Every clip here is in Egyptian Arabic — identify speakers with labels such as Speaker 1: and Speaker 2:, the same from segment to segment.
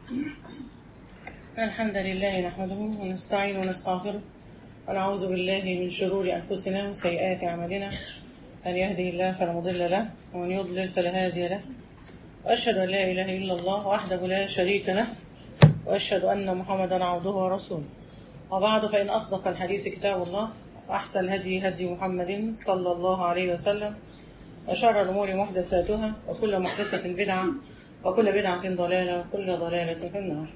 Speaker 1: الحمد لله نحمده ونستعين ونستغفره ونعوذ بالله من شرور أنفسنا وسيئات أعمالنا من يهده الله فلا مضل له ومن يضلل فلا هادي له وأشهد أن لا إله إلا الله وحده لا شريك له وأشهد أن محمدا عبده ورسوله وبعد فإن أصدق الحديث كتاب الله وأحسن الهدي هدي محمد صلى الله عليه وسلم وشر الأمور محدثاتها وكل محدثة بدعة وكل بدعة ضلالة وكل ضلالة في النار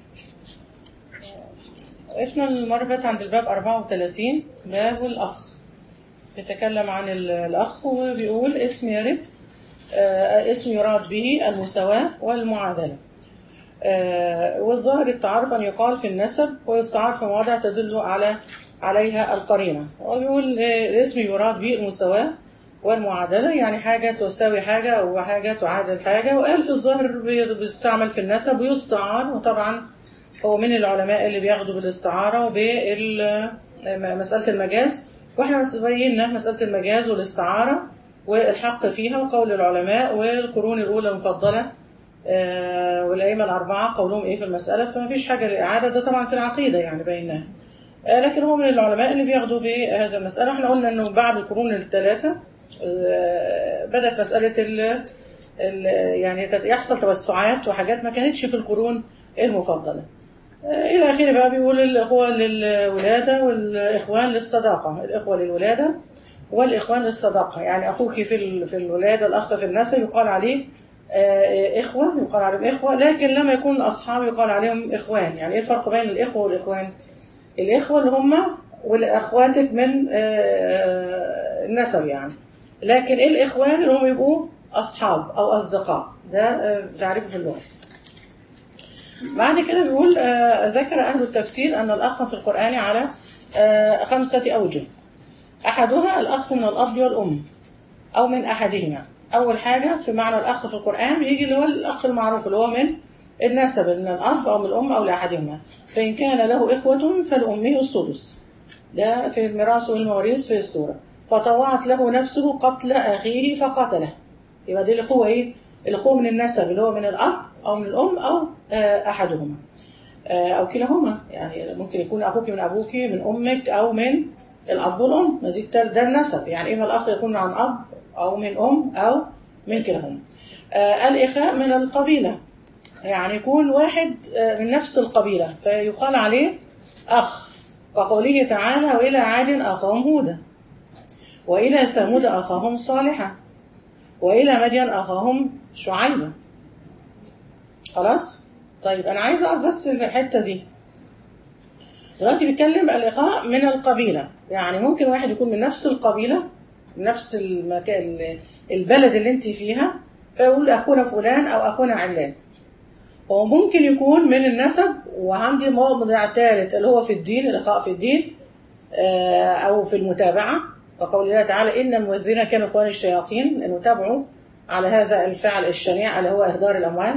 Speaker 1: وقفنا المرة اللي فاتت عند الباب 34 باب الأخ بيتكلم عن ال- الأخ وبيقول اسم يرد آه، اسم يراد به المساواة والمعادلة آه، والظاهر التعارف أن يقال في النسب ويستعار في مواضع تدل على عليها القرينة وبيقول آه، الاسم يراد به المساواة والمعادلة يعني حاجة تساوي حاجة أو حاجة تعادل حاجة وقال في الظاهر بي- بيستعمل في النسب ويستعار وطبعا هو من العلماء اللي بياخدوا بالاستعارة وبمسألة المجاز واحنا بينا مسألة المجاز والاستعارة والحق فيها وقول العلماء والقرون الأولى المفضلة آه، والأئمة الأربعة قولهم إيه في المسألة فما فيش حاجة للإعادة ده طبعا في العقيدة يعني بيناه آه، لكن هو من العلماء اللي بياخدوا بهذا المسألة احنا قلنا انه بعد القرون الثلاثة آه، بدأت مسألة ال ال- يعني تت- يحصل توسعات وحاجات ما كانتش في القرون المفضلة آه، إلى آخره بقى بيقول الأخوة للولادة والإخوان للصداقة الإخوة للولادة والإخوان للصداقة يعني أخوك في ال- في الولادة الأخ في النسب يقال عليه آه، إخوة يقال عليهم إخوة لكن لما يكون أصحاب يقال عليهم إخوان يعني إيه الفرق بين الإخوة والإخوان الإخوة اللي هم والأخواتك من آه، النسب يعني لكن إيه الإخوان اللي هم يبقوا أصحاب أو أصدقاء ده آه، تعريفه في اللغة بعد كده بيقول آه، ذكر أهل التفسير أن الأخ في القرآن على آه، خمسة أوجه أحدها الأخ من الأب والأم أو من أحدهما أول حاجة في معنى الأخ في القرآن بيجي اللي هو الأخ المعروف اللي هو من النسب من الأب أو من الأم أو لأحدهما فإن كان له إخوة فلأمه السدس ده في الميراث والمواريث في السورة فطوعت له نفسه قتل أخيه فقتله يبقى دي الأخوة إيه؟ الأخوة من النسب اللي هو من الأب أو من الأم أو آه، أحدهما آه، أو كلاهما يعني ممكن يكون أخوك من أبوك من أمك أو من الأب والأم ما دي التال- ده النسب يعني إما الأخ يكون عن أب أو من أم أو من كلاهما آه، الإخاء من القبيلة يعني يكون واحد آه، من نفس القبيلة فيقال عليه أخ كقوله تعالى وإلى عاد أخاهم هودا وإلى ثمود أخاهم صالحا وإلى مدين أخاهم شعيبا خلاص طيب أنا عايزة أقف بس في الحتة دي دلوقتي بيتكلم الإخاء من القبيلة يعني ممكن واحد يكون من نفس القبيلة من نفس المكان البلد اللي انت فيها فيقول أخونا فلان أو أخونا علان هو ممكن يكون من النسب وعندي موضع ثالث اللي هو في الدين الإخاء في الدين آه، أو في المتابعة وقول الله تعالى إن المؤذنين كانوا إخوان الشياطين أن يتابعوا على هذا الفعل الشنيع اللي هو إهدار الأموال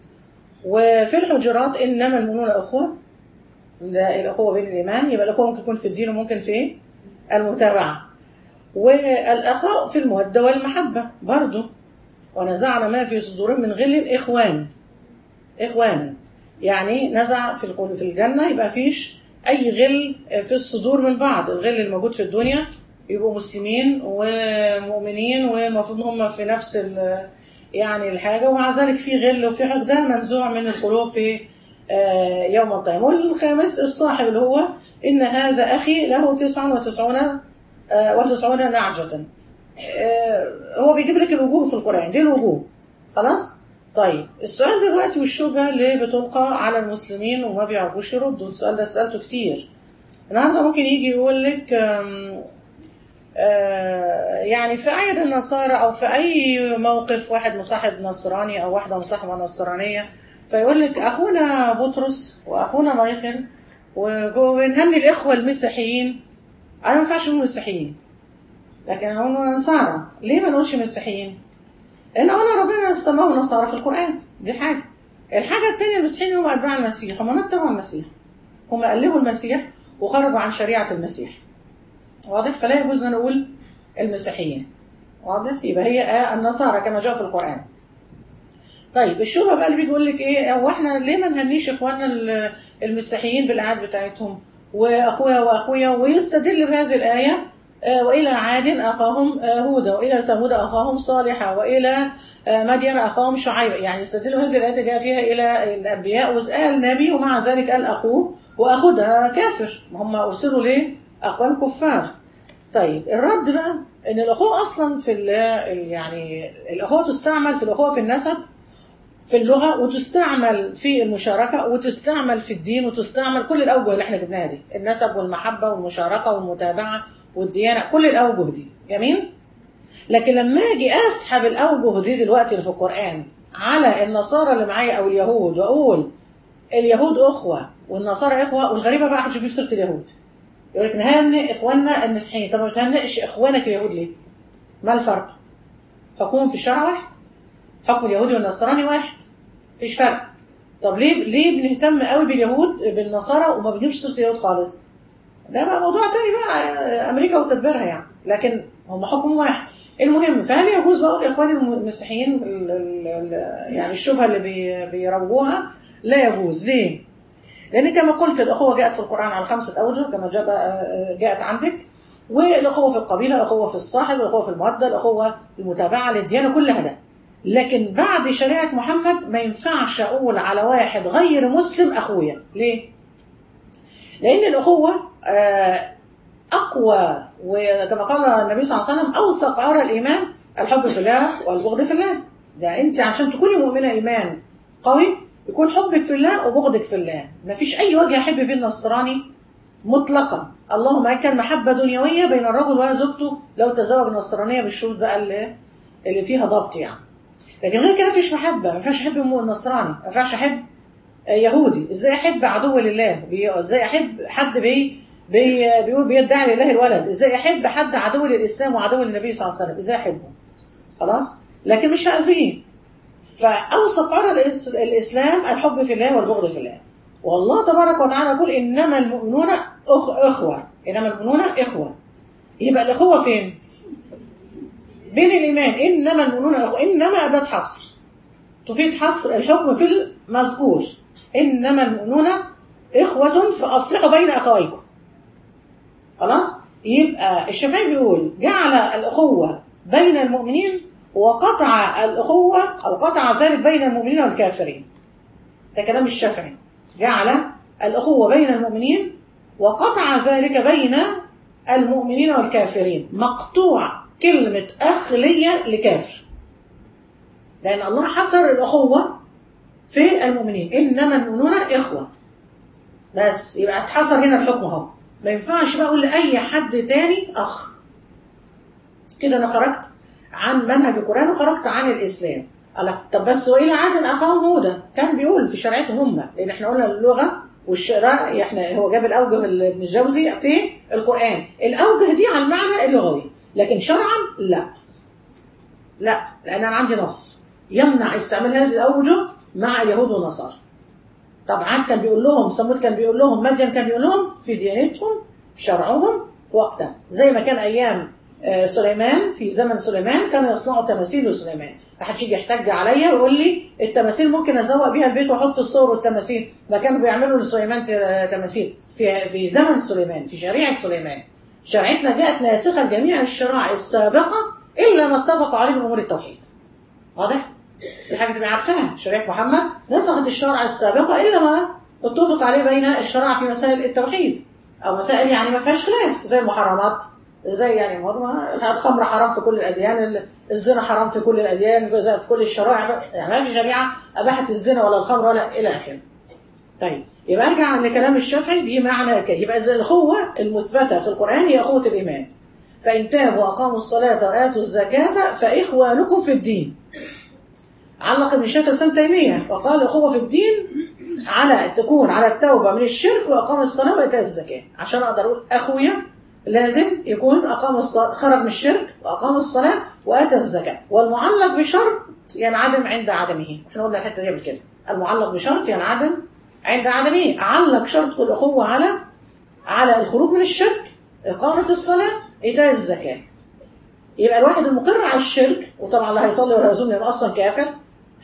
Speaker 1: وفي الحجرات إنما المؤمنون أخوة لا الأخوة بين الإيمان يبقى الأخوة ممكن يكون في الدين وممكن في المتابعة والأخاء في المودة والمحبة برضو ونزعنا ما في صدورهم من غل إخوان إخوانا يعني نزع في القل- في الجنة يبقى فيش أي غل في الصدور من بعض الغل الموجود في الدنيا يبقوا مسلمين ومؤمنين والمفروض هم في نفس ال- يعني الحاجة ومع ذلك في غل وفي حقد ده منزوع من القلوب في آه، يوم القيامة والخامس الصاحب اللي هو إن هذا أخي له تسعة وتسعون آه، وتسعون نعجة آه، هو بيجيب لك الوجوه في القرآن دي الوجوه خلاص طيب السؤال دلوقتي والشبهة اللي بتلقى على المسلمين وما بيعرفوش يردوا السؤال ده سألته كتير النهارده ممكن يجي يقول لك آم، آه، يعني في أعياد النصارى أو في أي موقف واحد مصاحب نصراني أو واحدة مصاحبة نصرانية فيقول لك أخونا بطرس وأخونا مايكل وبنهني الإخوة المسيحيين أنا ما ينفعش نقول مسيحيين لكن هنقول نصارى ليه ما نقولش مسيحيين؟ لأن أولا ربنا سماهم نصارى في القرآن دي حاجة الحاجة التانية المسيحيين هم أتباع المسيح هم ما اتبعوا المسيح هم قلبوا المسيح وخرجوا عن شريعة المسيح واضح فلا يجوز أن نقول المسيحيين واضح يبقى هي آه النصارى كما جاء في القرآن طيب الشبهه بقى اللي بيجي يقول لك ايه هو احنا ليه ما نهنيش اخواننا ال- المسيحيين بالاعياد بتاعتهم واخويا واخويا ويستدل بهذه الايه آه، والى عاد اخاهم آه، هودا والى ثمود اخاهم صالحا والى آه، مدين اخاهم شعيب يعني يستدل بهذه الايه جاء فيها الى الانبياء وقال نبي ومع ذلك قال اخوه واخوه ده كافر ما هم ارسلوا ليه اقوام كفار طيب الرد بقى ان الاخوه اصلا في ال- ال- يعني الاخوه تستعمل في الاخوه في النسب في اللغه وتستعمل في المشاركه وتستعمل في الدين وتستعمل كل الاوجه اللي احنا جبناها دي النسب والمحبه والمشاركه والمتابعه والديانه كل الاوجه دي جميل لكن لما اجي اسحب الاوجه دي دلوقتي اللي في القران على النصارى اللي معايا او اليهود واقول اليهود اخوه والنصارى اخوه والغريبه بقى محدش بيجيب سيره اليهود يقول لك نهنئ اخواننا المسيحيين طب ما بتهنئش اخوانك اليهود ليه؟ ما الفرق؟ حكمهم في الشرع واحد حكم اليهودي والنصراني واحد مفيش فرق طب ليه ليه بنهتم قوي باليهود بالنصارى وما بنجيبش سيره اليهود خالص؟ ده بقى موضوع تاني بقى امريكا وتدبيرها يعني لكن هم حكم واحد المهم فهل يجوز بقى الاخوان المسيحيين ال- ال- ال- يعني الشبهه اللي بي- بيروجوها لا يجوز ليه؟ لان كما قلت الاخوه جاءت في القران على خمسه اوجه كما جاء جاءت عندك والاخوه في القبيله الاخوه في الصاحب الاخوه في الموده الاخوه المتابعه للديانه كلها ده لكن بعد شريعه محمد ما ينفعش اقول على واحد غير مسلم اخويا ليه لان الاخوه آه، اقوى وكما قال النبي صلى الله عليه وسلم اوثق عرى الايمان الحب في الله والبغض في الله ده انت عشان تكوني مؤمنه ايمان قوي يكون حبك في الله وبغضك في الله مفيش اي وجه احب بيه النصراني مطلقا اللهم ان كان محبه دنيويه بين الرجل وزوجته لو تزوج نصرانيه بالشروط بقى اللي, اللي فيها ضبط يعني لكن غير كده مفيش محبه ما ينفعش احب النصراني ما ينفعش احب يهودي ازاي احب عدو لله بي- ازاي احب حد بي بي بيقول بيدعي لله الولد ازاي احب حد عدو للاسلام وعدو للنبي صلى الله عليه وسلم ازاي احبه خلاص لكن مش هاذيه فاوثق عرى الإس- الاسلام الحب في الله والبغض في الله والله تبارك وتعالى يقول انما المؤمنون أخ اخوه انما المؤمنون اخوه يبقى الاخوه فين بين الايمان انما المؤمنون اخوه انما اداه حصر تفيد حصر الحكم في المذكور انما المؤمنون اخوه فاصلحوا بين اخويكم خلاص يبقى الشافعي بيقول جعل الاخوه بين المؤمنين وقطع الاخوه او قطع ذلك بين المؤمنين والكافرين ده كلام الشافعي جعل الاخوه بين المؤمنين وقطع ذلك بين المؤمنين والكافرين مقطوع كلمه اخ ليا لكافر لان الله حصر الاخوه في المؤمنين انما المؤمنون اخوه بس يبقى اتحصر هنا الحكم اهو ما ينفعش بقى اقول لاي حد تاني اخ كده انا خرجت عن منهج القران وخرجت عن الاسلام الله طب بس والى عاد اخاهم هودا كان بيقول في شريعتهم هم لان احنا قلنا اللغه والشرع احنا هو جاب الاوجه ابن الجوزي في القران الاوجه دي على المعنى اللغوي لكن شرعا لا لا لان انا عندي نص يمنع استعمال هذه الاوجه مع اليهود والنصارى طبعا كان بيقول لهم ثمود كان بيقول لهم مدين كان بيقول لهم في ديانتهم في شرعهم في وقتها زي ما كان ايام آه، سليمان في زمن سليمان كانوا يصنعوا تماثيل لسليمان ما حدش يجي يحتج عليا ويقول لي التماثيل ممكن ازوق بيها البيت واحط الصور والتماثيل ما كانوا بيعملوا لسليمان ت- تماثيل في في زمن سليمان في شريعه سليمان شريعتنا جاءت ناسخه لجميع الشرائع السابقه الا ما اتفقوا عليه من امور التوحيد واضح؟ دي حاجه تبقى عارفاها شريعه محمد نسخت الشرع السابقه الا ما اتفق عليه بين الشرائع في مسائل التوحيد او مسائل يعني ما فيهاش خلاف زي المحرمات زي يعني ما- الخمر حرام في كل الاديان الزنا حرام في كل الاديان زي في كل الشرائع ف- يعني ما في شريعه اباحت الزنا ولا الخمر ولا الى اخره طيب يبقى ارجع لكلام الشافعي دي معنى كده يبقى اذا الاخوه المثبته في القران هي اخوه الايمان فان تابوا واقاموا الصلاه واتوا الزكاه فاخوانكم في الدين علق ابن شيخ الاسلام تيميه وقال الاخوه في الدين على تكون على التوبه من الشرك واقام الصلاه وايتاء الزكاه عشان اقدر اقول اخويا لازم يكون اقام الصلاه خرج من الشرك واقام الصلاه واتى الزكاه والمعلق بشرط ينعدم عند عدمه احنا قلنا الحته دي قبل كده المعلق بشرط ينعدم عند عدمه علق شرط الاخوه على على الخروج من الشرك اقامه الصلاه ايتاء الزكاه يبقى الواحد المقر على الشرك وطبعا لا هيصلي ولا هيصوم لانه اصلا كافر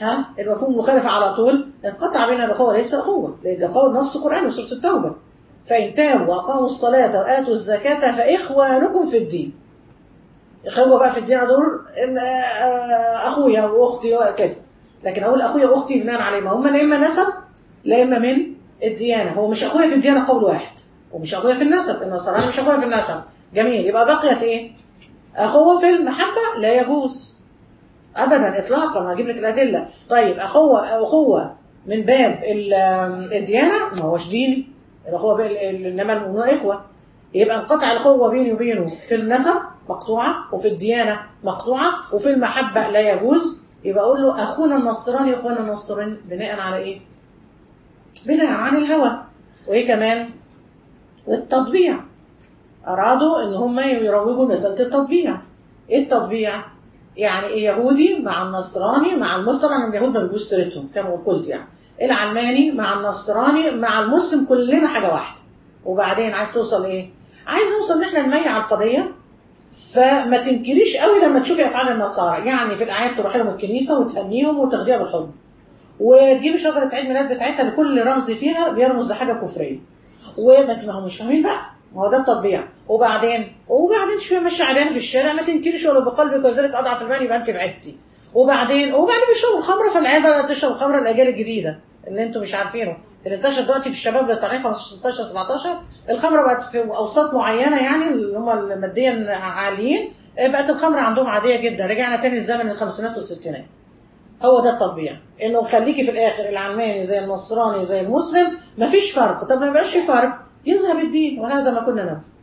Speaker 1: ها المفهوم المخالف على طول انقطع بين الاخوه ليس اخوه لان ده قول نص قراني وسوره التوبه فان تابوا واقاموا الصلاه واتوا الزكاه فاخوانكم في الدين اخوه بقى في الدين دول إن آه، اخويا واختي وكذا لكن اقول اخويا واختي بناء عليه ما هم لا اما نسب لا اما من الديانه هو مش اخويا في الديانه قول واحد ومش اخويا في النسب النصراني مش اخويا في النسب جميل يبقى بقيت ايه اخوه في المحبه لا يجوز ابدا اطلاقا ما اجيب لك الادله طيب اخوه اخوه من باب ال- الديانه ما هوش ديني الاخوه بال- ال- انما المؤمنون اخوه يبقى انقطع الاخوه بيني وبينه في النسب مقطوعه وفي الديانه مقطوعه وفي المحبه لا يجوز يبقى اقول له اخونا النصراني واخوانا النصراني بناء على ايه؟ بناء عن الهوى وايه كمان؟ والتطبيع ارادوا ان هم يروجوا مساله التطبيع ايه التطبيع؟ يعني إيه يهودي مع النصراني مع المسلم طبعا اليهود ما بيجوش سيرتهم كما قلت يعني العلماني مع النصراني مع المسلم كلنا حاجه واحده وبعدين عايز توصل ايه؟ عايز نوصل ان احنا نميع القضيه فما تنكريش قوي لما تشوفي افعال النصارى يعني في الاعياد تروحي لهم الكنيسه وتهنيهم وتاخديها بالحضن وتجيبي شجره عيد ميلاد بتاعتها لكل رمز فيها بيرمز لحاجه كفريه وما انت ما هم مش فاهمين بقى ما هو ده التطبيع وبعدين وبعدين شويه ماشيه عريانه في الشارع ما تنكريش ولو بقلبك وذلك اضعف الايمان يبقى انت بعدتي وبعدين وبعدين بيشربوا الخمره فالعيال بدات تشرب الخمره الاجيال الجديده اللي انتم مش عارفينه اللي انتشر دلوقتي في الشباب اللي طالعين 15 16 17 الخمره بقت في اوساط معينه يعني اللي هم الماديا عاليين بقت الخمره عندهم عاديه جدا رجعنا تاني لزمن الخمسينات والستينات هو ده التطبيع انه خليكي في الاخر العلماني زي النصراني زي المسلم مفيش فرق طب ما يبقاش في فرق يذهب الدين وهذا ما كنا نعمل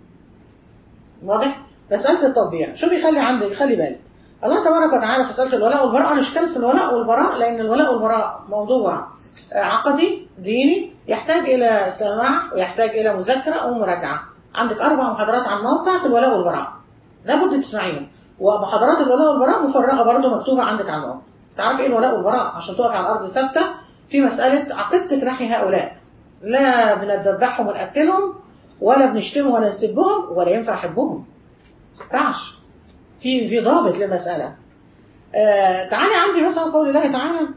Speaker 1: واضح مساله التطبيع شوفي خلي عندك خلي بالك الله تبارك وتعالى في مساله الولاء والبراء انا مش في الولاء والبراء لان الولاء والبراء موضوع عقدي ديني يحتاج الى سماع ويحتاج الى مذاكره ومراجعه عندك اربع محاضرات عن موقع في الولاء والبراء لابد تسمعيهم ومحاضرات الولاء والبراء مفرغه برضه مكتوبه عندك على الموقع تعرفي ايه الولاء والبراء عشان تقفي على الارض ثابته في مساله عقيدتك ناحيه هؤلاء لا بنذبحهم ونقتلهم ولا بنشتمهم ولا نسبهم ولا ينفع احبهم ما ينفعش في في ضابط للمساله آه تعالي عندي مثلا قول الله تعالى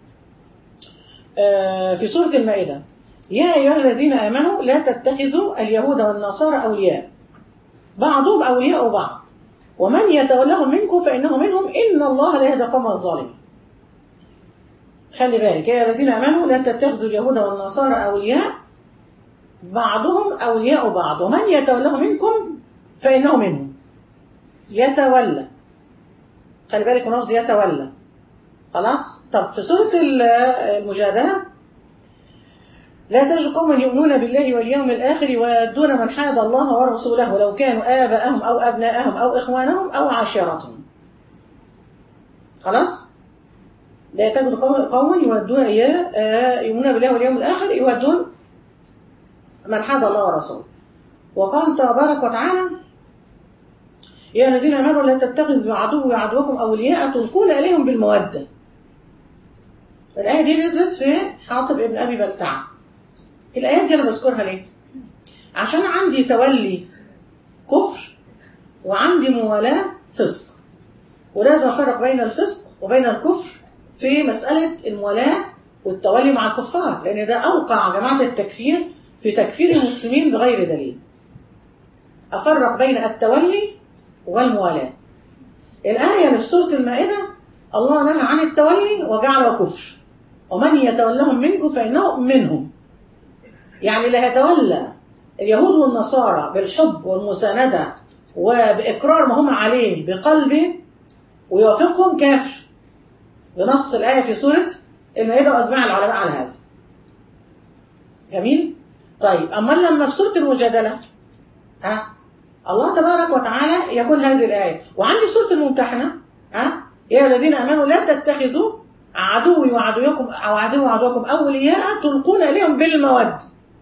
Speaker 1: آه في سوره المائده يا ايها الذين امنوا لا تتخذوا اليهود والنصارى اولياء بعضهم اولياء بعض ومن يتولهم منكم فانه منهم ان الله لا يهدى القوم الظالمين خلي بالك يا الذين امنوا لا تتخذوا اليهود والنصارى اولياء بعضهم اولياء بعض ومن يتولهم منكم فانه منهم يتولى خلي بالك من لفظ يتولى خلاص طب في سوره المجادله لا تجد قوما يؤمنون بالله واليوم الاخر ويودون من حاد الله ورسوله ولو كانوا اباءهم او ابناءهم او اخوانهم او عشيرتهم خلاص لا تجد قوما يودون يؤمنون بالله واليوم الاخر يودون من حاد الله ورسوله وقال تبارك وتعالى يا الذين امنوا لا تتخذوا عدو وعدوكم اولياء تلقون اليهم بالموده الايه دي نزلت في حاطب ابن ابي بلتعه الايات دي انا بذكرها ليه عشان عندي تولي كفر وعندي موالاه فسق ولازم افرق بين الفسق وبين الكفر في مساله الموالاه والتولي مع الكفار لان ده اوقع جماعه التكفير في تكفير المسلمين بغير دليل افرق بين التولي والموالاه الايه اللي في سوره المائده الله نهى عن التولي وجعله كفر ومن يتولهم منكم فانه منهم يعني اللي هيتولى اليهود والنصارى بالحب والمساندة وبإقرار ما هم عليه بقلبه ويوافقهم كافر بنص الآية في سورة المائدة وأجمع العلماء على هذا جميل؟ طيب أما لما في سورة المجادلة ها الله تبارك وتعالى يقول هذه الآية وعندي في سورة الممتحنة ها يا الذين آمنوا لا تتخذوا عدوي وعدوكم أو عدو وعدوكم أولياء تلقون إليهم بالمودة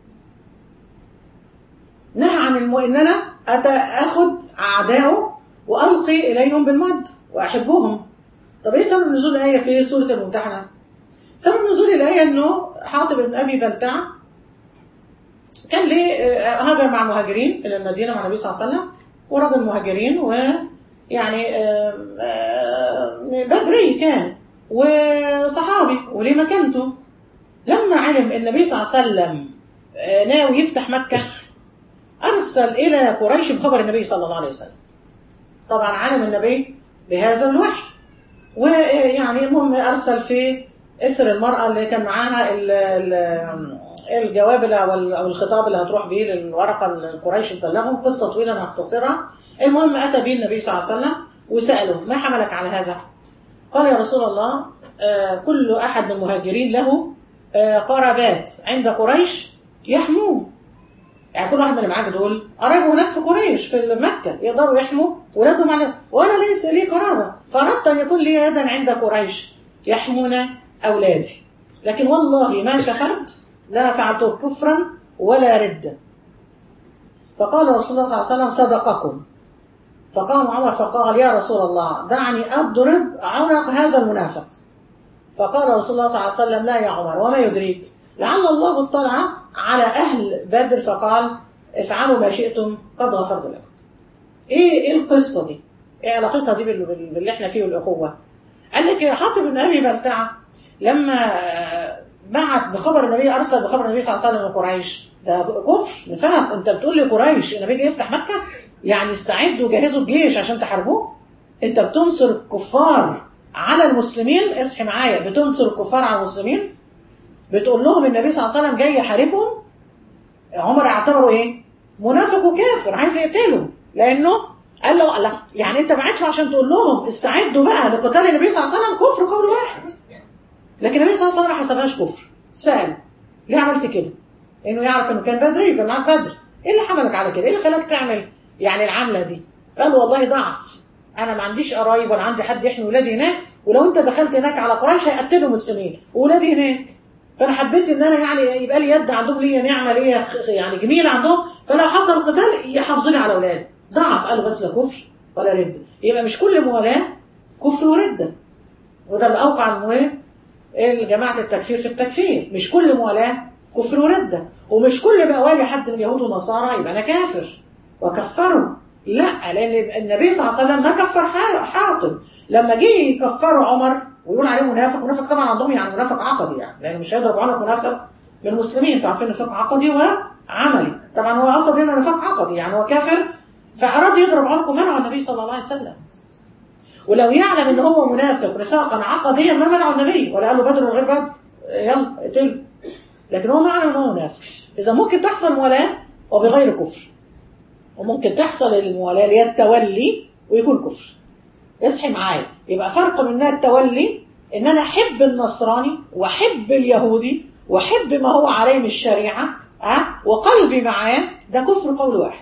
Speaker 1: نهى عن المو... ان انا أت... اخد اعدائه والقي اليهم بالمد واحبهم طب ايه سبب نزول الايه في سوره الممتحنه سبب نزول الايه انه حاطب بن ابي بلتع كان ليه هاجر مع المهاجرين الى المدينه مع النبي صلى الله عليه وسلم ورجل مهاجرين ويعني بدري كان وصحابي وليه مكانته لما علم النبي صلى الله عليه وسلم آه، ناوي يفتح مكة أرسل إلى قريش بخبر النبي صلى الله عليه وسلم طبعا علم النبي بهذا الوحي ويعني المهم أرسل في اسر المرأة اللي كان معاها ال- ال- الجواب اللي- أو ال- أو الخطاب اللي هتروح بيه للورقة القريش تبلغهم قصة طويلة أنا هختصرها المهم أتى به النبي صلى الله عليه وسلم وسأله ما حملك على هذا؟ قال يا رسول الله آه، كل أحد من المهاجرين له آه، قرابات عند قريش يحموه يعني كل واحد من اللي معاك دول قرايبه هناك في قريش في مكة يقدروا يحموا ولادهم عليهم وأنا ليس لي قرابة فأردت أن يكون لي يدا عند قريش يحمون أولادي لكن والله ما كفرت لا فعلت كفرا ولا ردة فقال رسول الله صلى الله عليه وسلم صدقكم فقام عمر فقال يا رسول الله دعني أضرب عنق هذا المنافق فقال رسول الله صلى الله عليه وسلم لا يا عمر وما يدريك لعل الله اطلع على أهل بدر فقال افعلوا ما شئتم قد غفرت لكم ايه ايه القصة دي ايه علاقتها دي بال- بال- باللي احنا فيه والأخوة قال لك يا حاطب بن أبي بلتعة لما آه، بعت بخبر النبي أرسل بخبر النبي صلى الله عليه وسلم لقريش ده كفر نفهم انت بتقول لقريش النبي جاي يفتح مكة يعني استعدوا وجهزوا الجيش عشان تحاربوه انت بتنصر الكفار على المسلمين اصحي معايا بتنصر الكفار على المسلمين بتقول لهم النبي صلى الله عليه وسلم جاي يحاربهم عمر اعتبره ايه منافق وكافر عايز يقتله لانه قال له لا يعني انت بعت له عشان تقول لهم استعدوا بقى لقتال النبي صلى الله عليه وسلم كفر قول واحد لكن النبي صلى الله عليه وسلم ما حسبهاش كفر سأل ليه عملت كده انه يعرف انه كان بدري كان معاه بدر ايه اللي حملك على كده ايه اللي خلاك تعمل يعني العمله دي فقال له والله ضعف انا ما عنديش قرايب ولا عندي حد يحمي ولادي هناك ولو انت دخلت هناك على قريش هيقتلوا مسلمين وولادي هناك فانا حبيت ان انا يعني يبقى لي يد عندهم ليا نعمه ليا خ- يعني جميله عندهم فلو حصل قتال يحافظوا لي على اولادي ضعف قالوا بس لا كفر ولا رده يبقى مش كل موالاه كفر ورده وده اللي اوقع المهم جماعة التكفير في التكفير مش كل موالاه كفر وردة ومش كل ما والي حد من اليهود والنصارى يبقى انا كافر وكفره لا لان النبي صلى الله عليه وسلم ما كفر حا- حاطب لما جه يكفروا عمر ويقول عليه منافق منافق طبعا عندهم يعني منافق عقدي يعني لان مش هيضرب عنق منافق من المسلمين انتوا عارفين نفاق عقدي وعملي طبعا هو قصد هنا نفاق عقدي يعني هو كافر فاراد يضرب عنقه منعه النبي صلى الله عليه وسلم ولو يعلم ان هو منافق نفاقا عقديا ما منعه النبي ولا قال له بدر وغير بدر يلا اقتله لكن هو معنى ان هو منافق اذا ممكن تحصل موالاه وبغير كفر وممكن تحصل الموالاه اللي هي التولي ويكون كفر اصحي معايا يبقى فرق بين التولي ان انا احب النصراني واحب اليهودي واحب ما هو عليه من الشريعه أه؟ وقلبي معاه ده كفر قول واحد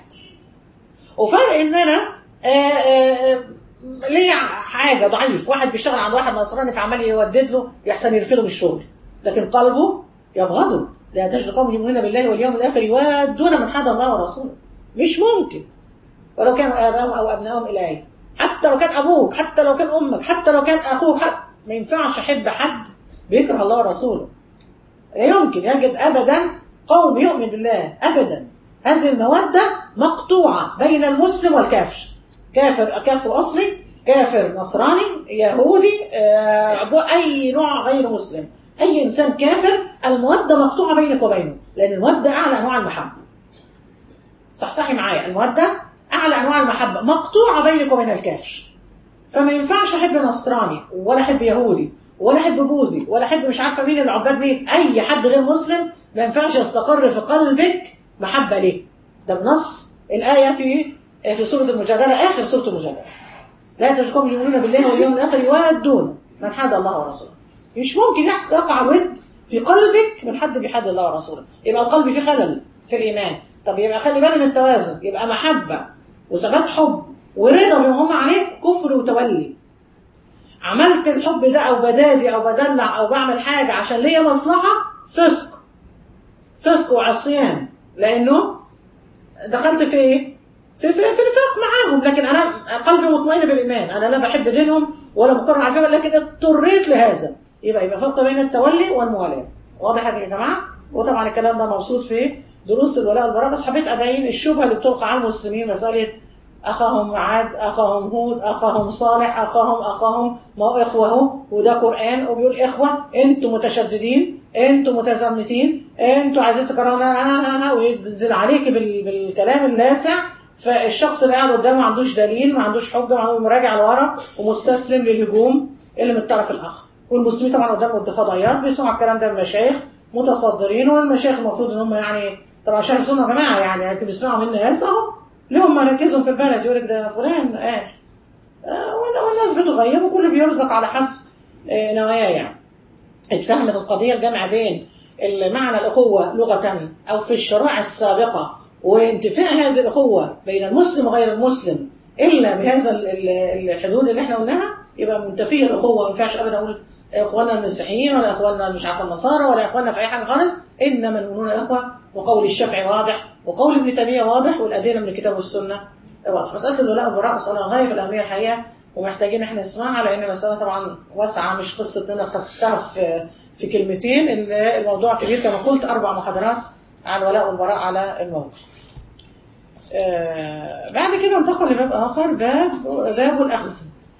Speaker 1: وفرق ان انا آه، آه، آه، ليه حاجه ضعيف واحد بيشتغل عند واحد نصراني فعمال يودد له يحسن يرفضه من الشغل لكن قلبه يبغضه لا تجد قوم يؤمنون بالله واليوم الاخر يوادون من حد الله ورسوله مش ممكن ولو كانوا ابائهم او ابنائهم الهي حتى لو كان ابوك حتى لو كان امك حتى لو كان اخوك حتى ما ينفعش احب حد بيكره الله ورسوله لا يمكن يجد ابدا قوم يؤمن بالله ابدا هذه الموده مقطوعه بين المسلم والكافر كافر كافر اصلي كافر نصراني يهودي آه، اي نوع غير مسلم اي انسان كافر الموده مقطوعه بينك وبينه لان الموده اعلى انواع المحبه صحصحي معايا الموده اعلى انواع المحبه مقطوعه بينك وبين الكافر فما ينفعش احب نصراني ولا احب يهودي ولا احب بوذي ولا احب مش عارفه مين العباد مين اي حد غير مسلم ما ينفعش يستقر في قلبك محبه ليه ده بنص الايه في في سوره المجادله اخر سوره المجادله لا تجدكم يؤمنون بالله واليوم الاخر يوادون من حاد الله ورسوله مش ممكن يقع ود في قلبك من حد بيحد الله ورسوله يبقى القلب فيه خلل في الايمان طب يبقى خلي بالك من التوازن يبقى محبه وثبات حب ورضا بما هم عليه كفر وتولي عملت الحب ده او بدادي او بدلع او بعمل حاجه عشان ليا مصلحه فسق فسق وعصيان لانه دخلت في ايه؟ في في في نفاق معاهم لكن انا قلبي مطمئن بالايمان انا لا بحب دينهم ولا مقر على فكره لكن اضطريت لهذا يبقى يبقى فرق بين التولي والموالاه واضح يا جماعه وطبعا الكلام ده مبسوط في دروس الولاء والبراء بس حبيت ابين الشبهه اللي بتلقى على المسلمين مساله اخاهم عاد اخاهم هود اخاهم صالح اخاهم اخاهم ما هو اخوه اهو وده قران وبيقول اخوه انتوا متشددين انتوا متزمتين انتوا عايزين تكرهونا ها ها ها وينزل عليك بال- بالكلام اللاسع فالشخص اللي قاعد قدامه ما عندوش دليل ما عندوش حجه ما عندوش مراجع لورا ومستسلم للهجوم اللي من الطرف الاخر والمسلمين طبعا قدامهم فضائيات بيسمعوا الكلام ده من مشايخ متصدرين والمشايخ المفروض ان هم يعني طبعا شيخ سنه يا جماعه يعني يعني بيسمعوا من ناس اهو لهم مراكزهم في البلد يقول لك ده فلان قال آه والناس بتغيب وكل بيرزق على حسب آه نواياه يعني اتفهمت القضية الجمع بين معنى الأخوة لغة أو في الشرائع السابقة وانتفاء هذه الأخوة بين المسلم وغير المسلم إلا بهذا ال- ال- الحدود اللي احنا قلناها يبقى منتفية الأخوة ما ينفعش أبدا أقول إخواننا المسيحيين ولا إخواننا مش عارفة النصارى ولا إخواننا في أي حاجة خالص إنما المؤمنون إخوة وقول الشافعي واضح وقول ابن تيمية واضح والأدلة من الكتاب والسنة واضح مسألة الولاء والبراء مسألة غاية في الأهمية الحقيقة ومحتاجين احنا نسمعها لأن مسألة طبعا واسعة مش قصة إن أنا خدتها في في كلمتين إن الموضوع كبير كما قلت أربع محاضرات على الولاء والبراء على الموضوع. آه بعد كده انتقل لباب آخر باب باب الأخذ.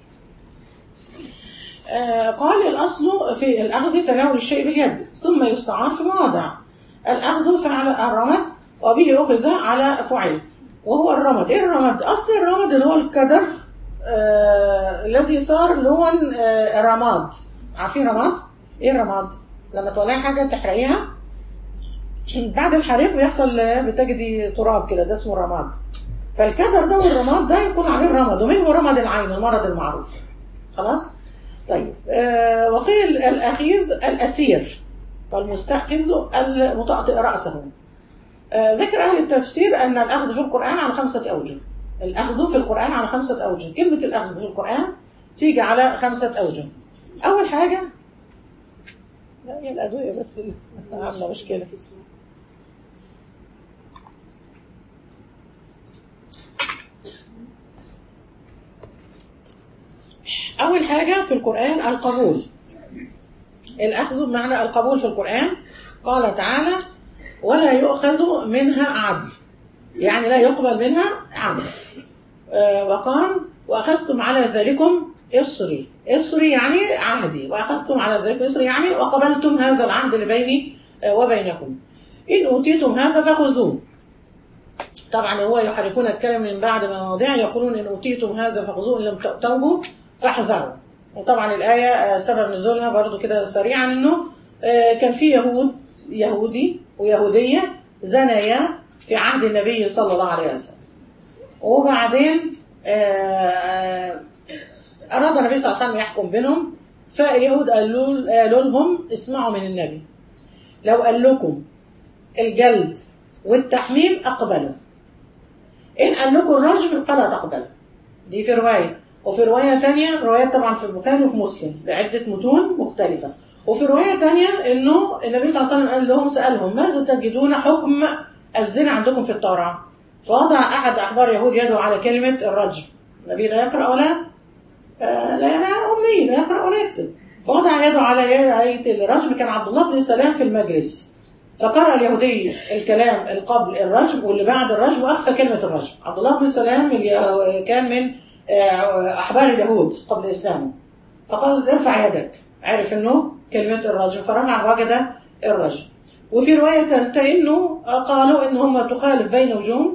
Speaker 1: آه قال الأصل في الأخذ تناول الشيء باليد ثم يستعار في مواضع. الأخذ فعل الرمد وبه أخذ على فعل وهو الرمد إيه الرمد؟ أصل الرمد اللي هو الكدر آه الذي صار لون آه رماد عارفين رماد؟ ايه الرماد؟ لما تولعي حاجة تحرقيها بعد الحريق بيحصل بتجدي تراب كده ده اسمه رماد فالكدر ده والرماد ده يكون عليه الرمد ومنه رمد العين المرض المعروف خلاص؟ طيب آه وقيل الأخيز الأسير والمستأخذ المطأطئ رأسه آه ذكر أهل التفسير أن الأخذ في القرآن على خمسة أوجه الأخذ في القرآن على خمسة أوجه كلمة الأخذ في القرآن تيجي على خمسة أوجه أول حاجة لا هي الأدوية بس اللي عاملة مشكلة أول حاجة في القرآن القبول الأخذ بمعنى القبول في القرآن قال تعالى ولا يؤخذ منها عدل يعني لا يقبل منها عدل آه وقال وأخذتم على ذلكم إصري إصري يعني عهدي وأخذتم على ذلك إصري يعني وقبلتم هذا العهد اللي بيني آه وبينكم إن أوتيتم هذا فخذوه طبعا هو يحرفون الكلمة من بعد مواضيع يقولون إن أوتيتم هذا فخذوه إن لم تؤتوه فاحذروا وطبعا الآية آه سبب نزولها برضو كده سريعا إنه كان في يهود يهودي ويهودية زنيا في عهد النبي صلى الله عليه وسلم وبعدين أراد النبي صلى الله عليه وسلم يحكم بينهم فاليهود قالوا قالوا لهم اسمعوا من النبي لو قال لكم الجلد والتحميم أقبلوا إن قال لكم الرجم فلا تقبلوا دي في رواية وفي رواية تانية روايات طبعا في البخاري وفي مسلم بعدة متون مختلفة وفي رواية تانية إنه النبي صلى الله عليه وسلم قال لهم سألهم ماذا تجدون حكم الزنا عندكم في التوراة فوضع أحد أحبار يهود يده على كلمة الرجم النبي لا يقرأ ولا آه لا لا أمي لا يقرأ ولا يكتب فوضع يده على آية الرجم كان عبد الله بن سلام في المجلس فقرأ اليهودي الكلام القبل الرجم واللي بعد الرجم وأخفى كلمة الرجم عبد الله بن سلام كان من أحبار اليهود قبل الإسلام فقال ارفع يدك عرف انه كلمة الرجم فرفع فوجد الرجم وفي رواية ثالثة انه قالوا ان هم تخالف بين وجوههم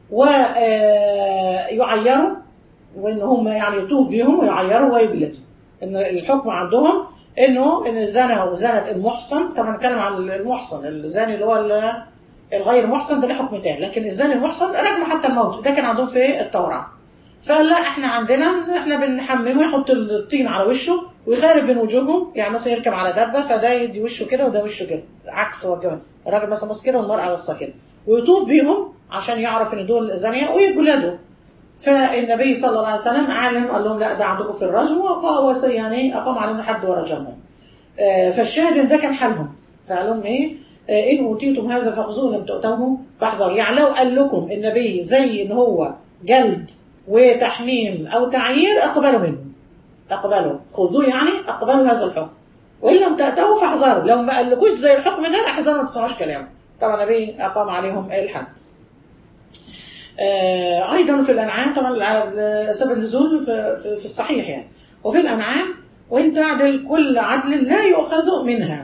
Speaker 1: ويعيروا وان هم يعني يطوف بهم ويعيروا ويجلدوا ان الحكم عندهم انه ان زنى وزنت المحصن طبعا نتكلم عن المحصن الزاني اللي هو الغير محصن ده له حكم تاني لكن الزاني المحصن رجم حتى الموت ده كان عندهم في التوراة فلا احنا عندنا احنا بنحممه يحط الطين على وشه ويخالف بين وجوههم يعني مثلا يركب على دبه فده يدي وشه كده وده وشه كده عكس وجهه الراجل مثلا بص كده والمراه بصه كده ويطوف بيهم عشان يعرف ان دول زانيه ويجلدوا فالنبي صلى الله عليه وسلم علم قال لهم لا ده عندكم في الرجم وقال يعني اقام عليهم حد ورجمهم اه فالشاهد ان ده كان حالهم فقال لهم ايه اه ان اوتيتم هذا فخذوه لم تؤتوه فاحذروا يعني لو قال لكم النبي زي ان هو جلد وتحميم او تعيير اقبلوا منه اقبلوا خذوه يعني اقبلوا هذا الحكم وان لم تاتوا فاحذروا لو ما قالكوش زي الحكم ده احذروا ما تسمعوش كلامه طبعا النبي اقام عليهم الحد آه، ايضا في الانعام طبعا الع- سبب النزول في, في, في الصحيح يعني وفي الانعام وان تعدل كل عدل لا يؤخذ منها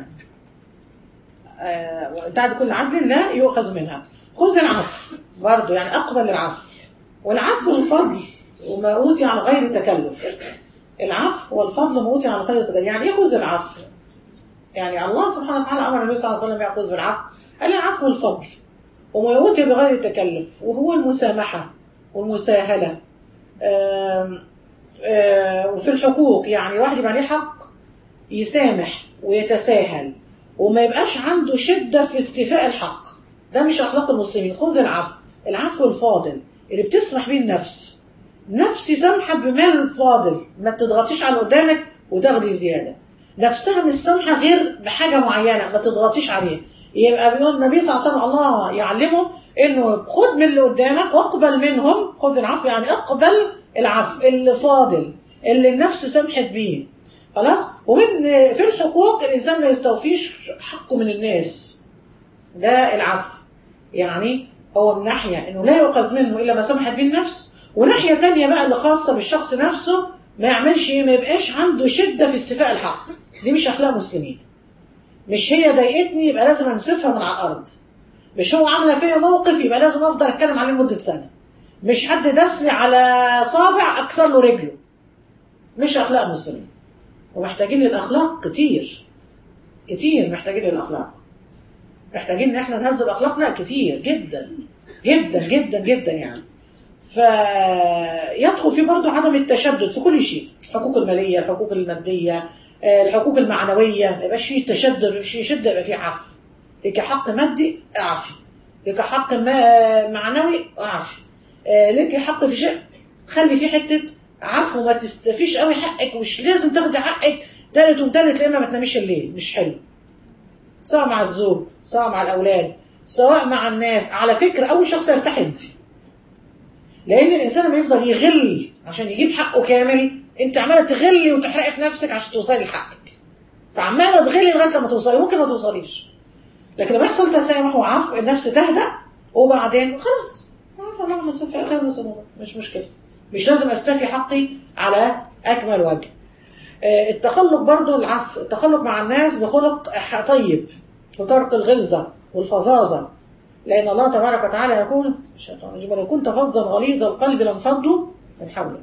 Speaker 1: آه، وان تعدل كل عدل لا يؤخذ منها خذ العفو برضه يعني اقبل العفو والعفو الفضل وما اوتي على غير تكلف العفو والفضل ما اوتي على غير تكلف يعني ايه خذ العفو يعني الله سبحانه وتعالى امر النبي صلى الله عليه وسلم ياخذ بالعفو قال العفو والفضل وما يؤتي بغير تكلف وهو المسامحة والمساهلة آم، آه، وفي الحقوق يعني الواحد يبقى ليه حق يسامح ويتساهل وما يبقاش عنده شدة في استيفاء الحق ده مش أخلاق المسلمين خذ العفو العفو الفاضل اللي بتسمح بيه النفس نفسي سامحة بمال فاضل ما تضغطيش على اللي قدامك وتاخدي زيادة نفسها مش سامحة غير بحاجة معينة ما تضغطيش عليه يبقى بيقول النبي صلى الله عليه وسلم الله يعلمه انه خد من اللي قدامك واقبل منهم خذ العفو يعني اقبل العفو اللي فاضل اللي النفس سمحت بيه خلاص ومن في الحقوق الانسان ما يستوفيش حقه من الناس ده العفو يعني هو من ناحيه انه لا يؤخذ منه الا ما سمحت به النفس وناحيه تانية بقى اللي خاصه بالشخص نفسه ما يعملش ايه ما يبقاش عنده شده في استيفاء الحق دي مش اخلاق مسلمين مش هي ضايقتني يبقى لازم انسفها من على الارض مش هو عامله فيا موقف يبقى لازم افضل اتكلم عليه لمده سنه مش حد داس لي على صابع اكسر له رجله مش اخلاق مسلمين ومحتاجين للاخلاق كتير كتير محتاجين للاخلاق محتاجين ان احنا نهذب اخلاقنا كتير جدا جدا جدا جدا يعني فيدخل فيه برضه عدم التشدد في كل شيء الحقوق الماليه الحقوق الماديه آه، الحقوق المعنويه ما يبقاش فيه تشدد ما يبقاش فيه شده يبقى فيه عفو لك حق مادي اعفي لك حق ما معنوي اعفي آه، لك حق في شيء خلي فيه حته عفو ما تستفيش قوي حقك مش لازم تاخدي حقك تالت ومتالت لان ما تناميش الليل مش حلو سواء مع الزوج سواء مع الاولاد سواء مع الناس على فكره اول شخص يرتاح انت لان الانسان لما يفضل يغل عشان يجيب حقه كامل انت عماله تغلي وتحرقي في نفسك عشان توصلي لحقك فعماله تغلي لغايه لما توصلي ممكن ما توصليش لكن لما يحصل تسامح وعفو النفس تهدى وبعدين خلاص عفو اللهم صل على خير وسلم مش مشكله مش لازم استفي حقي على اكمل وجه آه، التخلق برضو العفو التخلق مع الناس بخلق ح- طيب وترك الغلظة والفظاظة لأن الله تبارك وتعالى يقول الشيطان الرجيم، ولو كنت فظا غليظ القلب لانفضوا من حولك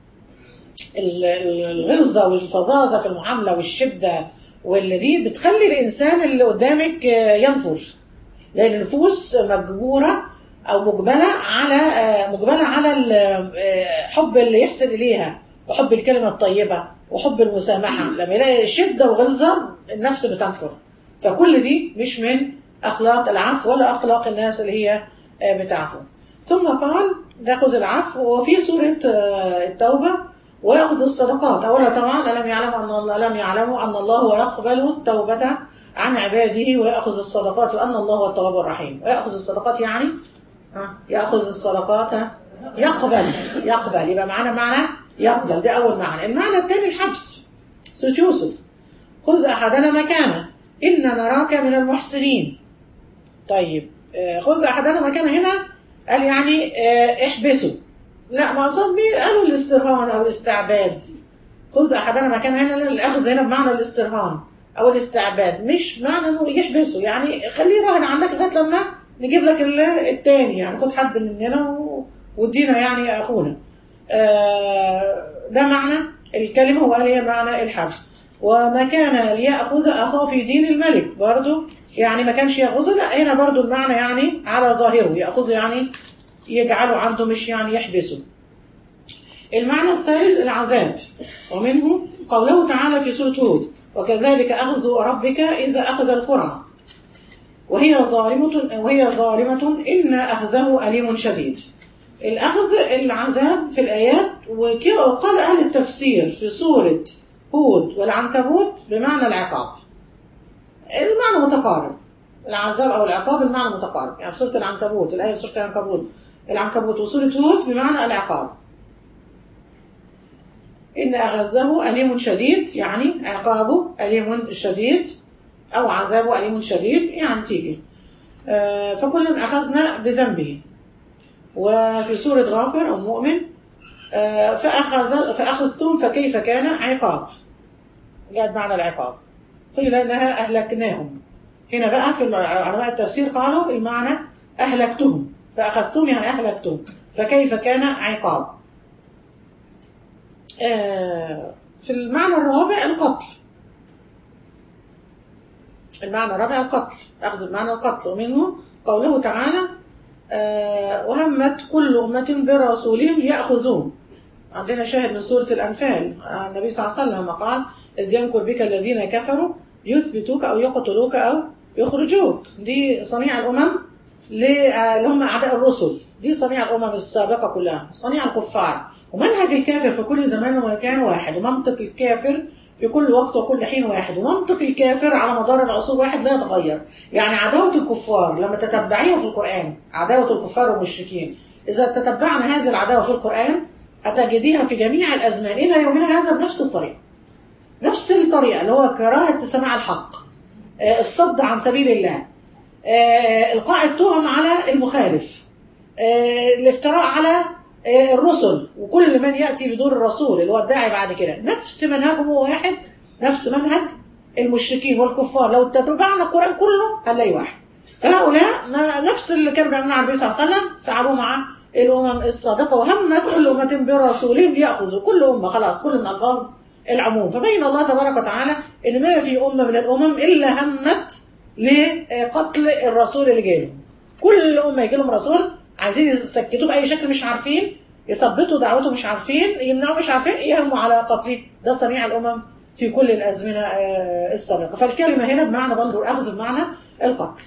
Speaker 1: ال- ال- الغلظة والفظاظة في المعاملة والشدة واللي دي بتخلي الإنسان اللي قدامك آه، ينفر لأن النفوس مجبورة أو مجبلة على آه، مجبلة على ال- آه، حب اللي يحسن إليها وحب الكلمة الطيبة وحب المسامحة لما يلاقي شدة وغلظة النفس بتنفر فكل دي مش من أخلاق العفو ولا أخلاق الناس اللي هي آه، بتعفو ثم قال ناخذ العفو وفي سورة آه، التوبة ويأخذ الصدقات أولا طبعا ألم يعلموا أن الله ألم يعلموا أن الله يقبل التوبة عن عباده ويأخذ الصدقات وأن الله هو التواب الرحيم ويأخذ الصدقات يعني ها يأخذ الصدقات ها؟ يقبل يقبل يبقى معنا معنى يقبل ده أول معنى المعنى الثاني الحبس سورة يوسف خذ أحدنا مكانه إن نراك من المحسنين طيب آه، خذ أحدنا مكانه هنا قال يعني آه، احبسه لا ما أصاب بيه قالوا الاسترهان أو الاستعباد خذ أحدنا مكانه هنا الأخذ هنا بمعنى الاسترهان أو الاستعباد مش معنى إنه يحبسه يعني خليه راهن عندك لغاية لما نجيب لك ال- التاني يعني خد حد مننا و- وادينا يعني أخونا آه، ده معنى الكلمة وقال هي معنى الحبس وما كان ليأخذ أخاه في دين الملك برضو يعني ما كانش يأخذه لا هنا برضو المعنى يعني على ظاهره يأخذه يعني يجعله عنده مش يعني يحبسه المعنى الثالث العذاب ومنه قوله تعالى في سورة هود وكذلك أخذ ربك إذا أخذ القرى وهي ظالمة وهي ظالمة إن أخذه أليم شديد الأخذ العذاب في الآيات وكده وقال أهل التفسير في سورة هود والعنكبوت بمعنى العقاب المعنى متقارب العذاب أو العقاب المعنى متقارب يعني في سورة العنكبوت الآية في سورة العنكبوت العنكبوت وسورة هود بمعنى العقاب إن أخذه أليم شديد يعني عقابه أليم شديد أو عذابه أليم شديد يعني تيجي آه، فكلا أخذنا بذنبه وفي سورة غافر أو مؤمن آه، فأخذ فأخذتم فكيف كان عقاب جاءت معنى العقاب قيل انها اهلكناهم هنا بقى في علماء التفسير قالوا المعنى اهلكتهم فاخذتهم يعني اهلكتهم فكيف كان عقاب آه، في المعنى الرابع القتل المعنى الرابع القتل اخذ بمعنى القتل ومنه قوله تعالى آه، وهمت كل أمة برسولهم ليأخذوه عندنا شاهد من سورة الأنفال آه، النبي صلى الله عليه وسلم قال إذ يمكر بك الذين كفروا يثبتوك أو يقتلوك أو يخرجوك دي صنيع الأمم ل- آه، اللي هم أعداء الرسل دي صنيع الأمم السابقة كلها صنيع الكفار ومنهج الكافر في كل زمان ومكان واحد ومنطق الكافر في كل وقت وكل حين واحد ومنطق الكافر على مدار العصور واحد لا يتغير يعني عداوة الكفار لما تتبعيها في القرآن عداوة الكفار والمشركين إذا تتبعنا هذه العداوة في القرآن هتجديها في جميع الأزمان إلى يومنا هذا بنفس الطريقة نفس الطريقة اللي هو كراهة سماع الحق آه، الصد عن سبيل الله آه، إلقاء التهم على المخالف آه، الافتراء على آه، الرسل وكل من يأتي بدور الرسول اللي هو الداعي بعد كده نفس منهجهم هو واحد نفس منهج المشركين والكفار لو تتبعنا القرآن كله هنلاقي واحد فهؤلاء ما- نفس اللي كانوا بيعملوه على النبي صلى الله عليه وسلم فعلوه مع الأمم السابقة وهمت كل أمة برسولهم ليأخذوا كل أمة خلاص كل من ألفاظ العموم فبين الله تبارك وتعالى إن ما في أمة من الأمم إلا همت لقتل الرسول اللي جاي لهم كل أمة يجي لهم رسول عايزين يسكتوه بأي شكل مش عارفين يثبتوا دعوته مش عارفين يمنعوا مش عارفين يهموا على قتله ده صنيع الأمم في كل الأزمنة آه، السابقة فالكلمة هنا بمعنى برضه الأخذ بمعنى القتل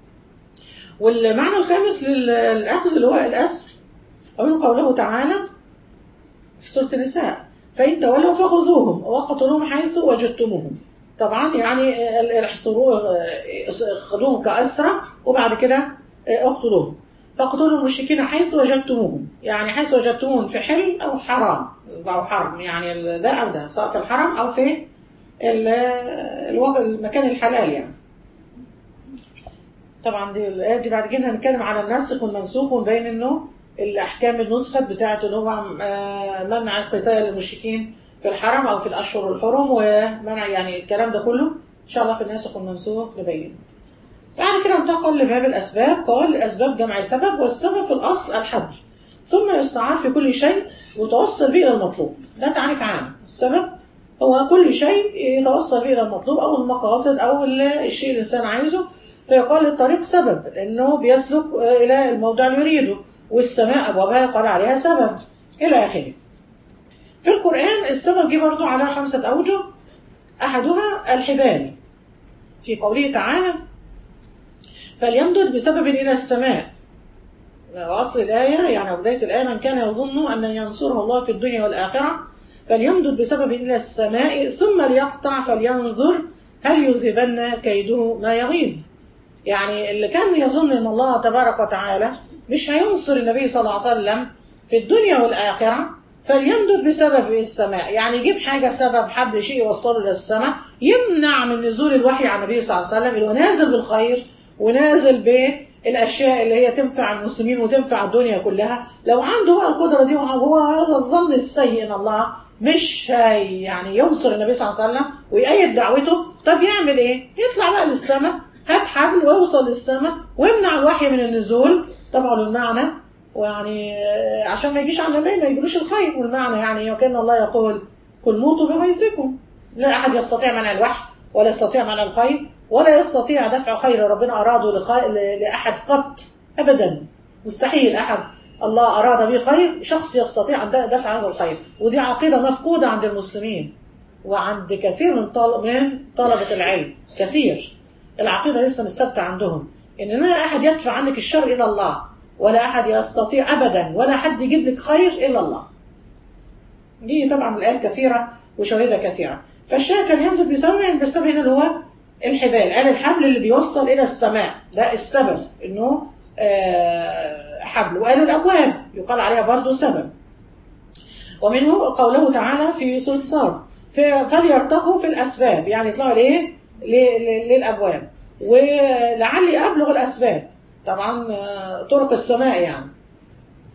Speaker 1: والمعنى الخامس لل- للأخذ اللي هو الأسر ومن قوله تعالى في سورة النساء فإن تولوا فخذوهم وقتلوهم حيث وجدتموهم طبعا يعني ال- احصروه اه، خذوهم كأسرة وبعد كده اه، اقتلوهم فاقتلوا المشركين حيث وجدتموهم يعني حيث وجدتموهم في حل أو حرام أو حرم يعني ال- ده أو ده سواء في الحرم أو في ال- الوضع المكان الحلال يعني طبعا دي الآية دي بعد كده هنتكلم على النسخ والمنسوخ ونبين انه الأحكام النسخت بتاعت اللي هو آه، منع قتال المشركين في الحرم أو في الأشهر الحرم ومنع يعني الكلام ده كله إن شاء الله في الناسخ والمنسوخ نبين بعد كده انتقل لباب الأسباب قال أسباب جمع سبب والسبب في الأصل الحبل ثم يستعار في كل شيء يتوصل به إلى المطلوب ده تعريف عام السبب هو كل شيء يتوصل به إلى المطلوب أو المقاصد أو الشيء الإنسان عايزه فيقال الطريق سبب لأنه بيسلك آه، إلى الموضع اللي يريده والسماء أبوابها يقال عليها سبب إلى آخره في القرآن السبب جه برضه على خمسة أوجه أحدها الحبال في قوله تعالى فليمدد بسبب إلى السماء وأصل الآية يعني بداية الآية من كان يظن أن ينصره الله في الدنيا والآخرة فليمدد بسبب إلى السماء ثم ليقطع فلينظر هل يذهبن كيده ما يغيظ يعني اللي كان يظن أن الله تبارك وتعالى مش هينصر النبي صلى الله عليه وسلم في الدنيا والآخرة فليمدد بسبب السماء يعني يجيب حاجة سبب حبل شيء يوصله للسماء يمنع من نزول الوحي على النبي صلى الله عليه وسلم اللي هو نازل بالخير ونازل بالأشياء اللي هي تنفع المسلمين وتنفع الدنيا كلها لو عنده بقى القدرة دي وهو هذا الظن السيء ان الله مش هي يعني ينصر النبي صلى الله عليه وسلم ويأيد دعوته طب يعمل ايه؟ يطلع بقى للسماء هات حبل ويوصل للسماء ويمنع الوحي من النزول طبعا المعنى ويعني آه، عشان ما يجيش على النبي ما يجيلوش الخير والمعنى يعني وكان الله يقول كل موتوا بغيظكم لا احد يستطيع منع الوحي ولا يستطيع منع الخير ولا يستطيع دفع خير ربنا اراده لخي... ل- لاحد قط ابدا مستحيل احد الله اراد به خير شخص يستطيع ان دفع هذا الخير ودي عقيده مفقوده عند المسلمين وعند كثير من طل... من طلبه العلم كثير العقيده لسه مش ثابته عندهم ان لا احد يدفع عنك الشر الا الله ولا احد يستطيع ابدا ولا حد يجيب لك خير الا الله دي طبعا الآيات كثيرة وشواهدها كثيرة فالشاهد كان يمدد بسبب يعني بالسبب هنا اللي هو الحبال قال الحبل اللي بيوصل إلى السماء ده السبب إنه آه، حبل وقالوا الأبواب يقال عليها برضو سبب ومنه قوله تعالى في سورة صاد ف- فليرتقوا في الأسباب يعني يطلعوا لإيه؟ ل- ل- للأبواب ولعلي أبلغ الأسباب طبعا آه، طرق السماء يعني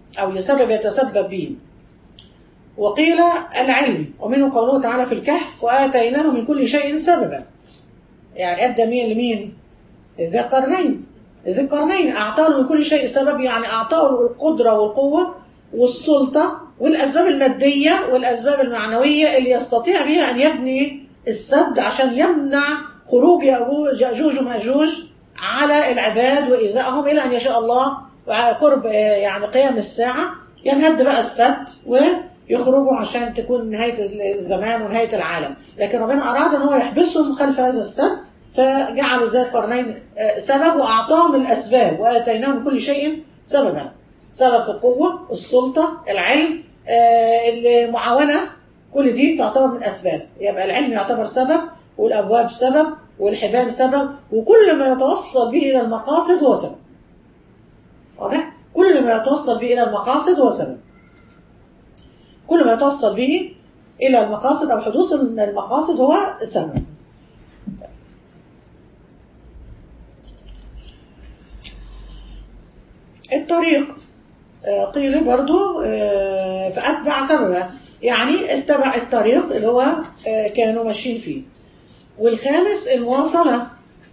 Speaker 1: أو سبب يتسبب به وقيل العلم ومنه قوله تعالى في الكهف وآتيناه من كل شيء سببا يعني أدى مين لمين ذي القرنين ذي القرنين أعطاه من كل شيء سبب يعني أعطاه القدرة والقوة والسلطة والأسباب المادية والأسباب المعنوية اللي يستطيع بها أن يبني السد عشان يمنع خروج يأجوج ومأجوج على العباد وإيذائهم إلى أن يشاء الله قرب يعني قيام الساعة ينهد بقى السد ويخرجوا عشان تكون نهاية الزمان ونهاية العالم لكن ربنا أراد أن هو يحبسهم خلف هذا السد فجعل ذات قرنين سبب وأعطاهم الأسباب وآتيناهم من كل شيء سببا سبب في القوة السلطة العلم المعاونة كل دي تعتبر من أسباب يبقى العلم يعتبر سبب والأبواب سبب والحبال سبب وكل ما يتوصل به إلى المقاصد هو سبب واضح؟ كل ما يتوصل به إلى المقاصد هو سبب كل ما يتوصل به إلى المقاصد أو حدوث المقاصد هو سبب الطريق قيل برضو فأتبع سببا يعني اتبع الطريق اللي هو كانوا ماشيين فيه والخامس المواصلة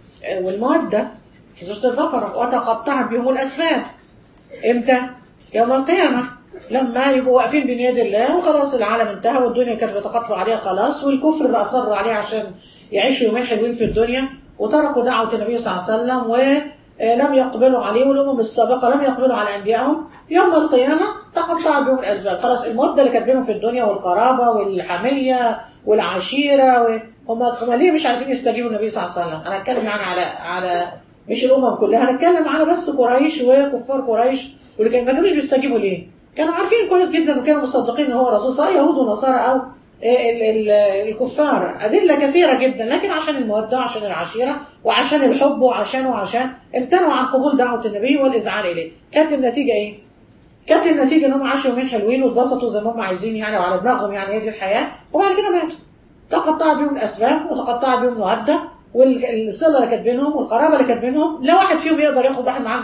Speaker 1: والمودة في سورة البقرة وتقطعت بهم الأسباب امتى؟ يوم القيامة لما يبقوا واقفين بين يد الله وخلاص العالم انتهى والدنيا كانت بتقطع عليها خلاص والكفر اللي أصروا عليه عشان يعيشوا يومين حلوين في الدنيا وتركوا دعوة النبي صلى الله عليه وسلم ولم يقبلوا عليه والأمم السابقة لم يقبلوا على أنبيائهم يوم القيامة تقطع بهم الأسباب خلاص المدة اللي كانت بينهم في الدنيا والقرابة والحمية والعشيرة و... هم هم ليه مش عارفين يستجيبوا النبي صلى الله عليه وسلم انا هتكلم يعني على على مش الامم كلها هنتكلم على بس قريش وكفار قريش واللي كان ما كانوش بيستجيبوا ليه كانوا عارفين كويس جدا وكانوا مصدقين ان هو رسول سواء يهود ونصارى او ال ال الكفار ادله كثيره جدا لكن عشان الموده وعشان العشيره وعشان الحب وعشان وعشان امتنعوا عن قبول دعوه النبي والاذعان اليه كانت النتيجه ايه كانت النتيجه ان هم عاشوا يومين حلوين واتبسطوا زي ما هم عايزين يعني وعلى دماغهم يعني هي دي الحياه وبعد كده ماتوا تقطع بهم الاسباب وتقطع بهم الموده والصله اللي كانت بينهم والقرابه اللي كانت بينهم لا واحد فيهم يقدر ياخد واحد معاه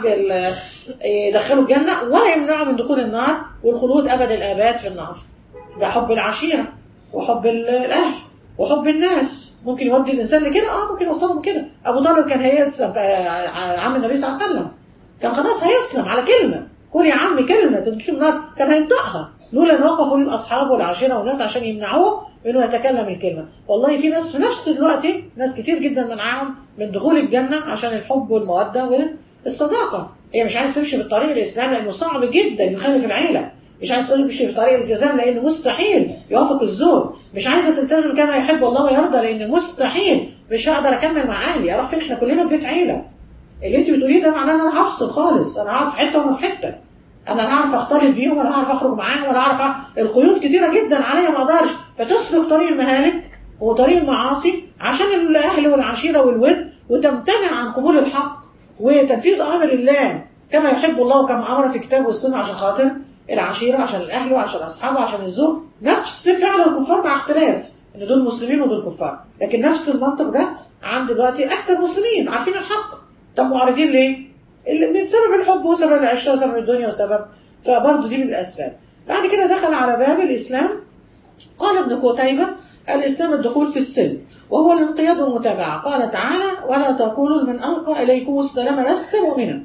Speaker 1: يدخله الجنه ولا يمنعه من دخول النار والخلود ابد الاباد في النار ده حب العشيره وحب الاهل وحب الناس ممكن يودي الانسان لكده اه ممكن يوصلهم كده ابو طالب كان هيسلم عم النبي صلى الله عليه وسلم كان خلاص هيسلم على كلمه قول يا عم كلمه تدخل النار كان هينطقها لولا ان وقفوا له الاصحاب والعشيره والناس عشان يمنعوه انه يتكلم الكلمه والله في ناس في نفس الوقت ناس كتير جدا منعاهم من دخول الجنه عشان الحب والموده والصداقه هي مش عايز تمشي في الطريق الاسلام لانه صعب جدا يخالف العيله مش عايز تمشي في طريق الالتزام لانه مستحيل يوافق الزوج مش عايزه تلتزم كما يحب الله ويرضى لان مستحيل مش هقدر اكمل مع اهلي اروح فين احنا كلنا في بيت عيله اللي انت بتقوليه ده معناه ان انا هفصل خالص انا هقعد في حته وهم في حته انا لا اعرف اختلط بيهم ولا اعرف اخرج معاهم ولا اعرف أ... القيود كتيره جدا عليا ما اقدرش فتسلك طريق المهالك وطريق المعاصي عشان الاهل والعشيره والود وتمتنع عن قبول الحق وتنفيذ امر الله كما يحب الله وكما امر في كتابه والسنه عشان خاطر العشيره عشان الاهل وعشان اصحابه وعشان الزوج نفس فعل الكفار مع اختلاف ان دول مسلمين ودول كفار لكن نفس المنطق ده عند دلوقتي اكثر مسلمين عارفين الحق طب معارضين ليه؟ اللي من سبب الحب وسبب العشره وسبب الدنيا وسبب فبرضه دي من الاسباب بعد كده دخل على باب الاسلام قال ابن قتيبة الاسلام الدخول في السلم وهو الانقياد والمتابعه قال تعالى ولا تقولوا لمن القى اليكم السلام لست مؤمنا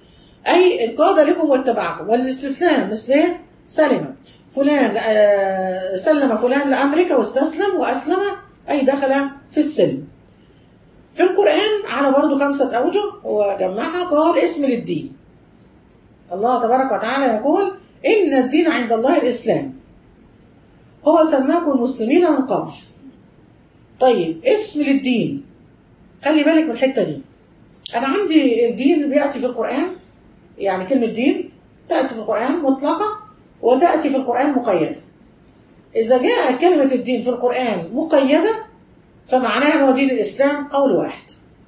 Speaker 1: اي انقاد لكم واتبعكم والاستسلام مثل سلم فلان آه سلم فلان لامرك واستسلم واسلم اي دخل في السلم في القرآن على برضه خمسة أوجه وجمعها قال اسم للدين الله تبارك وتعالى يقول إن الدين عند الله الإسلام هو سماكم المسلمين من قبل طيب اسم للدين خلي بالك من الحتة دي أنا عندي الدين بيأتي في القرآن يعني كلمة دين تأتي في القرآن مطلقة وتأتي في القرآن مقيدة إذا جاء كلمة الدين في القرآن مقيدة فمعناها أنه دين الإسلام قول واحد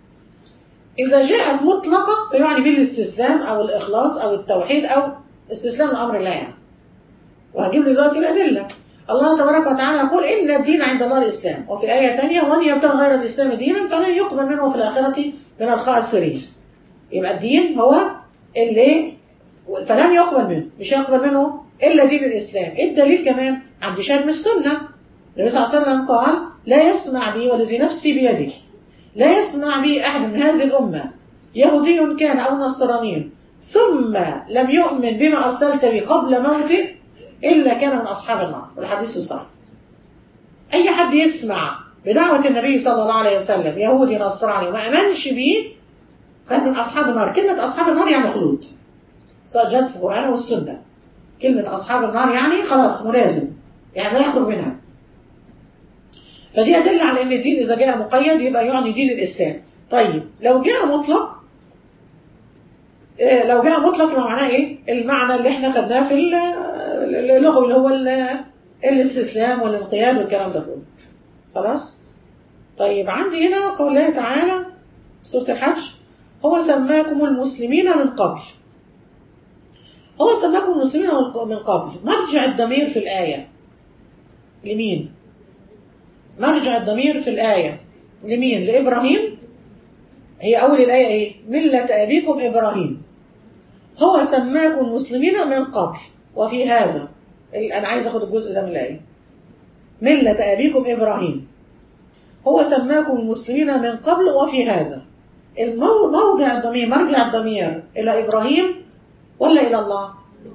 Speaker 1: إذا جاءت مطلقة فيعني بالاستسلام أو الإخلاص أو التوحيد أو استسلام لأمر الله يعني. وهجيب لي دلوقتي الأدلة الله تبارك وتعالى يقول إن الدين عند الله الإسلام وفي آية ثانية ومن يبتغي غير الإسلام دينا فلن يقبل منه في الآخرة من الخاسرين يبقى الدين هو اللي فلن يقبل منه مش هيقبل منه الا دين الاسلام ايه الدليل كمان عند شهد من السنه النبي صلى الله عليه وسلم قال لا يسمع بي والذي نفسي بيده لا يسمع بي احد من هذه الامه يهودي كان او نصراني ثم لم يؤمن بما ارسلت به قبل موته الا كان من اصحاب النار والحديث صحيح اي حد يسمع بدعوه النبي صلى الله عليه وسلم يهودي نصراني وما امنش بيه كان من اصحاب النار كلمه اصحاب النار يعني خلود سواء جت في القرآن والسنة كلمة أصحاب النار يعني خلاص ملازم يعني لا يخرج منها فدي أدل على أن الدين إذا جاء مقيد يبقى يعني دين الإسلام طيب لو جاء مطلق إيه لو جاء مطلق يبقى معناه إيه المعنى اللي احنا خدناه في اللغة اللي هو الاستسلام والانقياد والكلام ده كله خلاص طيب عندي هنا قول الله تعالى سورة الحج هو سماكم المسلمين من قبل هو سماكم المسلمين من قبل مرجع الضمير في الآية لمين مرجع الضمير في الآية لمين لإبراهيم هي أول الآية إيه ملة أبيكم إبراهيم هو سماكم مسلمين من قبل وفي هذا أنا عايز أخد الجزء ده من الآية ملة أبيكم إبراهيم هو سماكم المسلمين من قبل وفي هذا الموضع الضمير مرجع الضمير إلى إبراهيم ولا إلى الله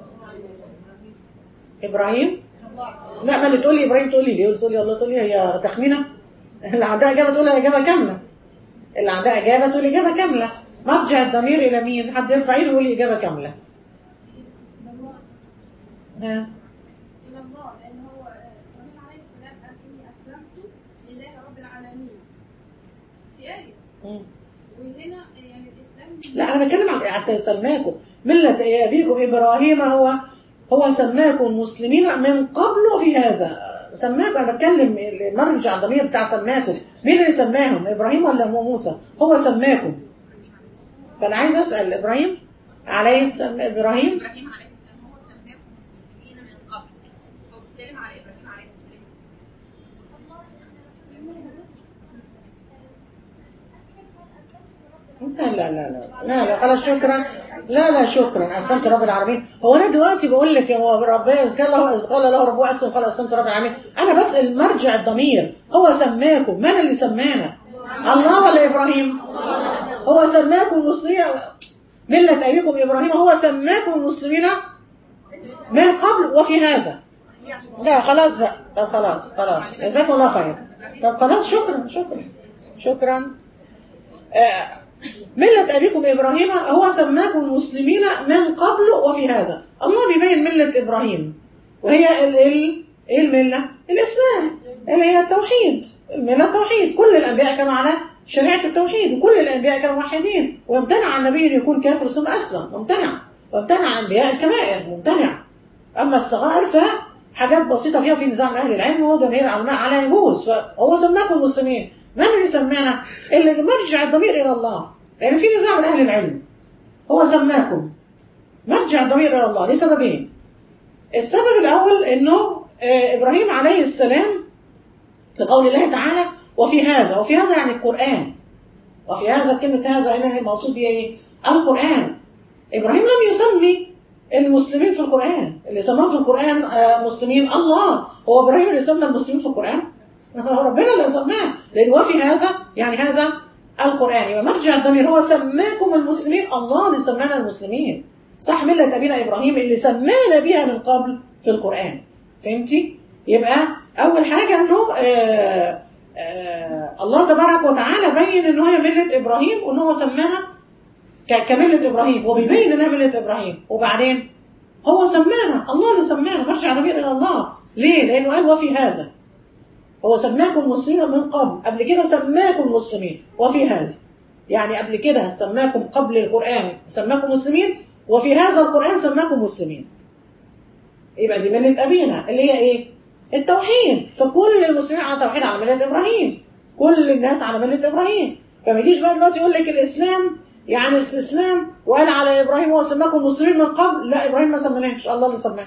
Speaker 1: إبراهيم لا ما اللي تقول لي إبراهيم تقول لي ليه تقول لي الله تقول لي هي تخمينة اللي عندها إجابة تقول إجابة كاملة اللي عندها إجابة تقول إجابة كاملة مرجع الضمير إلى مين حد يرفع ايده ويقول لي إجابة كاملة ها
Speaker 2: إلى الله لأن هو إبراهيم عليه السلام قال إني أسلمت لله رب العالمين في آية
Speaker 1: مم.
Speaker 2: وهنا يعني الإسلام
Speaker 1: لا أنا بتكلم عن حتى سماكم ملة أبيكم إبراهيم هو هو سماكم مسلمين من قبل وفي هذا سماكم أنا بتكلم مرجع الضمير بتاع سماكم مين اللي سماهم إبراهيم ولا موسى هو سماكم فأنا عايز أسأل إبراهيم عليه السلام إبراهيم
Speaker 3: ابراهيم عليه السلام هو سماكم المسلمين من قبل هو بيتكلم على ابراهيم عليه السلام
Speaker 1: لا لا لا لا لا لا خلاص شكرا لا لا شكرا اسلمت رب العالمين هو انا دلوقتي بقول لك هو ربنا اذ قال له اذ قال له ربه اسلم قال اسلمت رب العالمين انا بسال مرجع الضمير هو سماكم من اللي سمانا الله ولا ابراهيم هو سماكم مسلمين ملة ابيكم ابراهيم هو سماكم المسلمين من قبل وفي هذا لا خلاص بقى طب خلاص خلاص جزاكم الله خير طب خلاص شكرا شكرا شكرا آه، ملة أبيكم إبراهيم هو سماكم المسلمين من قبل وفي هذا الله بيبين ملة إبراهيم وهي ال ال إيه الملة؟ الإسلام اللي هي التوحيد الملة التوحيد كل الأنبياء كانوا على شريعة التوحيد وكل الأنبياء كانوا موحدين ويمتنع عن النبي أن يكون كافر ثم أسلم ممتنع ويمتنع عن أنبياء الكبائر ممتنع أما الصغائر فحاجات بسيطة فيها في نزاع من أهل العلم وجماهير العلماء على يجوز فهو سماكم المسلمين من اللي سمانا؟ اللي مرجع الضمير إلى الله يعني في نزاع من أهل العلم هو سماكم مرجع الضمير إلى الله لسببين السبب الأول أنه آه، إبراهيم عليه السلام لقول الله تعالى وفي هذا وفي هذا يعني القرآن وفي هذا كلمة هذا هنا مقصود بها إيه؟ القرآن إبراهيم لم يسمي المسلمين في القرآن اللي سماهم في القرآن آه، مسلمين الله هو إبراهيم اللي سمى المسلمين في القرآن ربنا اللي سماه لأن وفي هذا يعني هذا القرآن يبقى مرجع الضمير هو سماكم المسلمين الله اللي سمانا المسلمين صح ملة أبينا إبراهيم اللي سمانا بها من قبل في القرآن فهمتي؟ يبقى أول حاجة أنه آه آه الله تبارك وتعالى بين أنه هي ملة إبراهيم وأنه هو سماها ك- كملة إبراهيم وبيبين أنها ملة إبراهيم وبعدين هو سمانا الله اللي سمانا مرجع الضمير إلى الله ليه؟ لأنه قال وفي هذا هو سماكم مسلمين من قبل قبل كده سماكم مسلمين وفي هذا يعني قبل كده سماكم قبل القرآن سماكم مسلمين وفي هذا القرآن سماكم مسلمين يبقى دي ملة أبينا اللي هي إيه؟ التوحيد فكل المسلمين على توحيد على ملة إبراهيم كل الناس على ملة إبراهيم فما يجيش بقى دلوقتي يقول لك الإسلام يعني استسلام وقال على إبراهيم هو سماكم مسلمين من قبل لا إبراهيم ما سمناش الله اللي سماه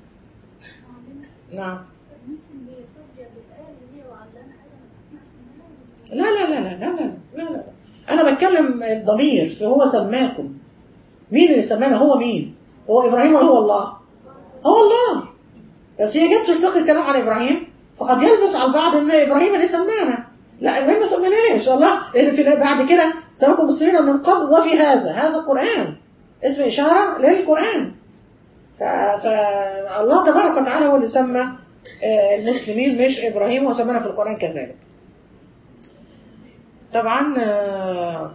Speaker 1: نعم
Speaker 4: ممكن يتوجه بالآية اللي هي وعلمنا آدم الأسماء كلها
Speaker 1: لا لا لا لا لا لا لا لا أنا بتكلم الضمير فهو سماكم مين اللي سمانا هو مين هو ابراهيم ولا هو الله هو الله بس هي جت في سياق الكلام عن ابراهيم فقد يلبس على البعض ان ابراهيم اللي سمانا لا ابراهيم ما سماناش الله لان في بعد كده سماكم مسلمين من قبل وفي هذا هذا القران اسم اشاره للقران ف- فالله تبارك وتعالى هو اللي سمى آه، المسلمين مش ابراهيم وسمانا في القران كذلك طبعا آه،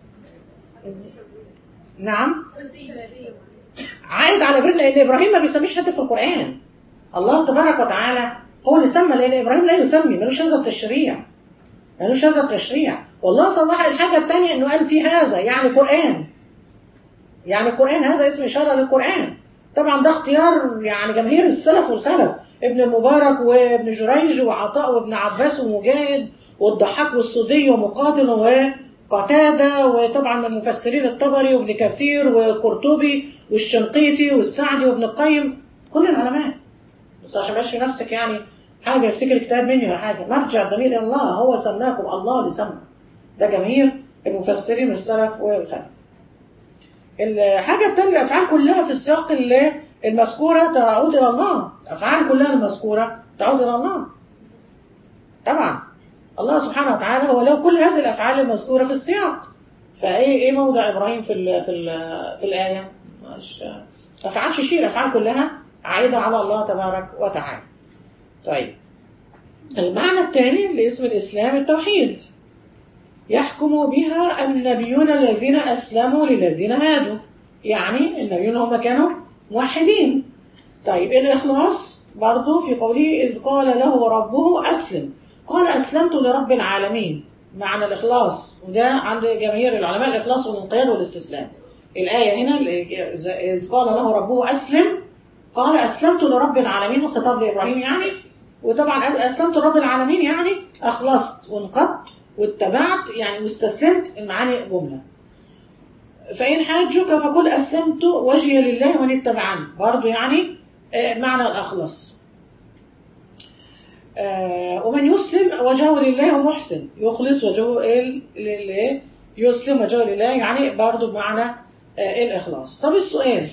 Speaker 1: نعم عائد على ابراهيم لان ابراهيم ما بيسميش حد في القران الله تبارك وتعالى هو اللي سمى لان ابراهيم لا يسمي ملوش هذا التشريع ملوش هذا التشريع والله صلح الحاجه الثانيه انه قال في هذا يعني قران يعني القران هذا اسم اشاره للقران طبعا ده اختيار يعني جماهير السلف والخلف ابن المبارك وابن جريج وعطاء وابن عباس ومجاهد والضحاك والسدي ومقاتل وقتادة وطبعا من المفسرين الطبري وابن كثير والقرطبي والشنقيطي والسعدي وابن القيم كل العلماء بس عشان ماشي في نفسك يعني حاجة يفتكر اجتهاد مني ولا حاجة مرجع الضمير إلى الله هو سماكم الله اللي سمى ده جماهير المفسرين السلف والخلف الحاجة التانية الأفعال كلها في السياق اللي المذكورة تعود إلى الله الأفعال كلها المذكورة تعود إلى الله طبعا الله سبحانه وتعالى هو له كل هذه الأفعال المذكورة في السياق فإيه إيه موضع إبراهيم في ال في ال في الآية؟ مش ما فعلش شيء الأفعال كلها عائدة على الله تبارك وتعالى طيب المعنى الثاني لاسم الإسلام التوحيد يحكم بها النبيون الذين أسلموا للذين هادوا يعني النبيون هم كانوا موحدين طيب الإخلاص برضو في قوله إذ قال له ربه أسلم قال أسلمت لرب العالمين معنى الإخلاص وده عند جماهير العلماء الإخلاص والانقياد والاستسلام الآية هنا إذ قال له ربه أسلم قال أسلمت لرب العالمين الخطاب لإبراهيم يعني وطبعا قال أسلمت لرب العالمين يعني أخلصت وانقدت واتبعت يعني واستسلمت المعاني جملة فإن حاجك فقل أسلمت وجهي لله ومن اتبعني برضو يعني آه، معنى الأخلص آه، ومن يسلم وجهه لله ومحسن يخلص وجهه ال- لله يسلم وجهه لله يعني برضو بمعنى آه، الإخلاص طب السؤال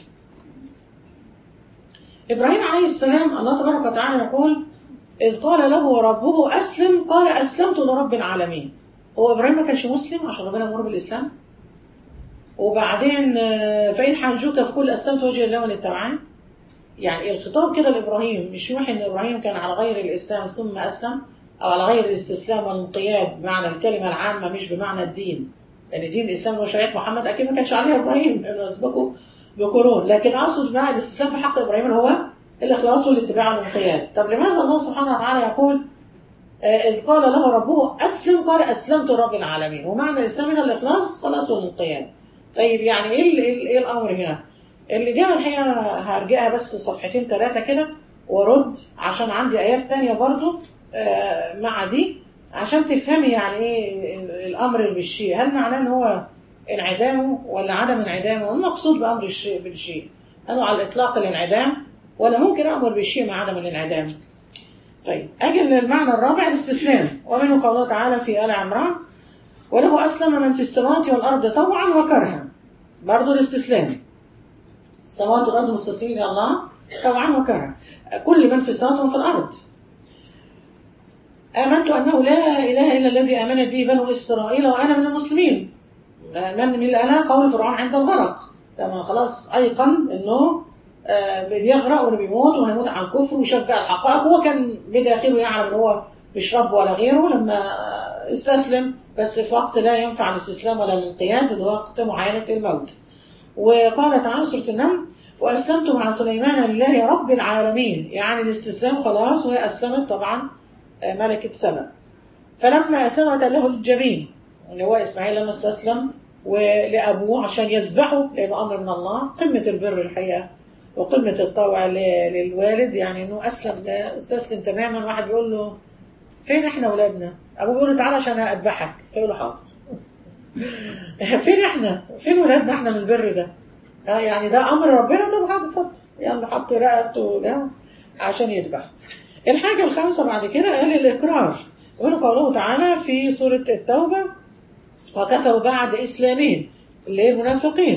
Speaker 1: إبراهيم عليه السلام الله تبارك وتعالى يقول إذ قال له ربه أسلم قال أسلمت لرب العالمين هو إبراهيم ما كانش مسلم عشان ربنا أمر بالإسلام وبعدين آه، فإن حاجوك فقل أسلمت وجهي لله ومن اتبعني يعني الخطاب كده لإبراهيم مش يوحي إن إبراهيم كان على غير الإسلام ثم أسلم أو على غير الاستسلام والانقياد بمعنى الكلمة العامة مش بمعنى الدين لأن دين الإسلام وشريعة محمد أكيد ما كانش عليها إبراهيم لأنه أسبقه بقرون لكن أقصد بقى الاستسلام في حق إبراهيم اللي هو الإخلاص والاتباع والانقياد طب لماذا الله سبحانه وتعالى يقول آه، إذ قال له ربه أسلم قال أسلمت رب العالمين ومعنى الإسلام هنا الإخلاص خلاص والانقياد طيب يعني إيه, ال- إيه, ال- إيه الأمر هنا الإجابة الحقيقة هرجعها بس صفحتين ثلاثة كده وارد عشان عندي آيات تانية برضو آه، مع دي عشان تفهمي يعني إيه الأمر بالشيء هل معناه إن هو انعدامه ولا عدم انعدامه والمقصود بأمر الشيء بالشيء هل هو على الإطلاق الانعدام ولا ممكن أمر بالشيء مع عدم الانعدام طيب أجل للمعنى الرابع الاستسلام ومنه قوله تعالى في آل عمران وله أسلم من في السماوات والأرض طوعا وكرها برضه الاستسلام السماوات والأرض مستسلمين إلى الله طوعا وكرها كل من في السماوات ومن في الأرض آمنت أنه لا إله إلا الذي آمنت به بنو إسرائيل وأنا من المسلمين من من الآلهة قول فرعون عند الغرق لما خلاص أيقن إنه آه، بيغرق وإنه بيموت وهيموت على الكفر وشاف فيها الحقائق هو كان بداخله يعلم إن هو مش رب ولا غيره لما استسلم بس في وقت لا ينفع الاستسلام ولا الانقياد اللي هو وقت معاينة الموت وقال تعالى سورة النمل وأسلمت مع سليمان لله رب العالمين يعني الاستسلام خلاص وهي أسلمت طبعا آه، ملكة سبأ فلما أسلمت له الجبين اللي هو إسماعيل لما استسلم ولأبوه عشان يذبحه لأنه أمر من الله قمة البر الحقيقة وقمة الطوع ل- للوالد يعني إنه أسلم استسلم تماما واحد بيقول له فين إحنا أولادنا؟ أبوه بيقول له تعالى عشان أذبحك فيقول له حاضر فين إحنا؟ فين ولادنا إحنا من البر ده؟ آه يعني ده أمر ربنا طب حاضر اتفضل يلا حط رقبته ده عشان يذبح الحاجة الخامسة بعد كده قال الإقرار وهنا قوله تعالى في سورة التوبة وكفروا بعد إسلامهم اللي هي المنافقين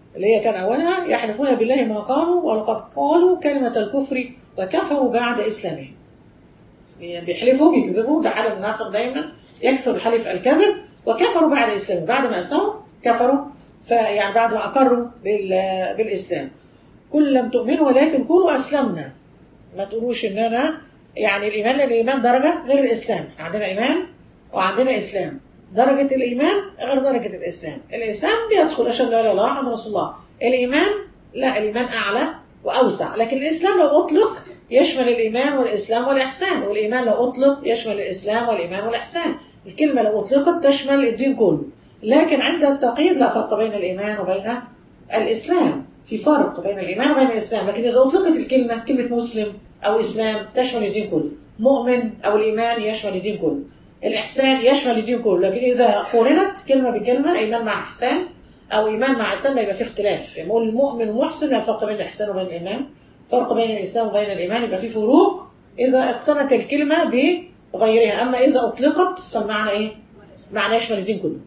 Speaker 1: اللي هي كان أولها يحلفون بالله ما قالوا ولقد قالوا كلمة الكفر وكفروا بعد إسلامهم بيحلفوا بيكذبوا ده حال المنافق دايما يكسر الحلف الكذب وكفروا بعد الإسلام بعد ما أسلموا كفروا فيعني بعد ما أقروا بال- بالإسلام كل لم تؤمنوا ولكن قولوا أسلمنا ما تقولوش إن أنا يعني الإيمان لأن الإيمان درجة غير الإسلام عندنا إيمان وعندنا إسلام درجة الإيمان غير درجة الإسلام الإسلام بيدخل أشهد لا إله إلا الله محمد رسول الله الإيمان لا الإيمان أعلى وأوسع لكن الإسلام لو أطلق يشمل الإيمان والإسلام والإحسان والإيمان لو أطلق يشمل الإسلام والإيمان والإحسان الكلمة لو أطلقت تشمل الدين كله لكن عند التقييد لا فرق بين الإيمان وبين الإسلام في فرق بين الإيمان وبين الإسلام لكن إذا أطلقت الكلمة كلمة مسلم أو إسلام تشمل الدين كله مؤمن أو الإيمان يشمل الدين كله الإحسان يشمل الدين كله لكن إذا قورنت كلمة بكلمة إيمان مع إحسان أو إيمان مع إحسان لا يبقى في اختلاف يعني نقول المؤمن والمحسن لا فرق بين الإحسان وبين الإيمان فرق بين الإسلام وبين الإيمان يبقى في فروق إذا اقترنت الكلمة بغيرها أما إذا أطلقت فالمعنى إيه؟ معنى يشمل الدين كله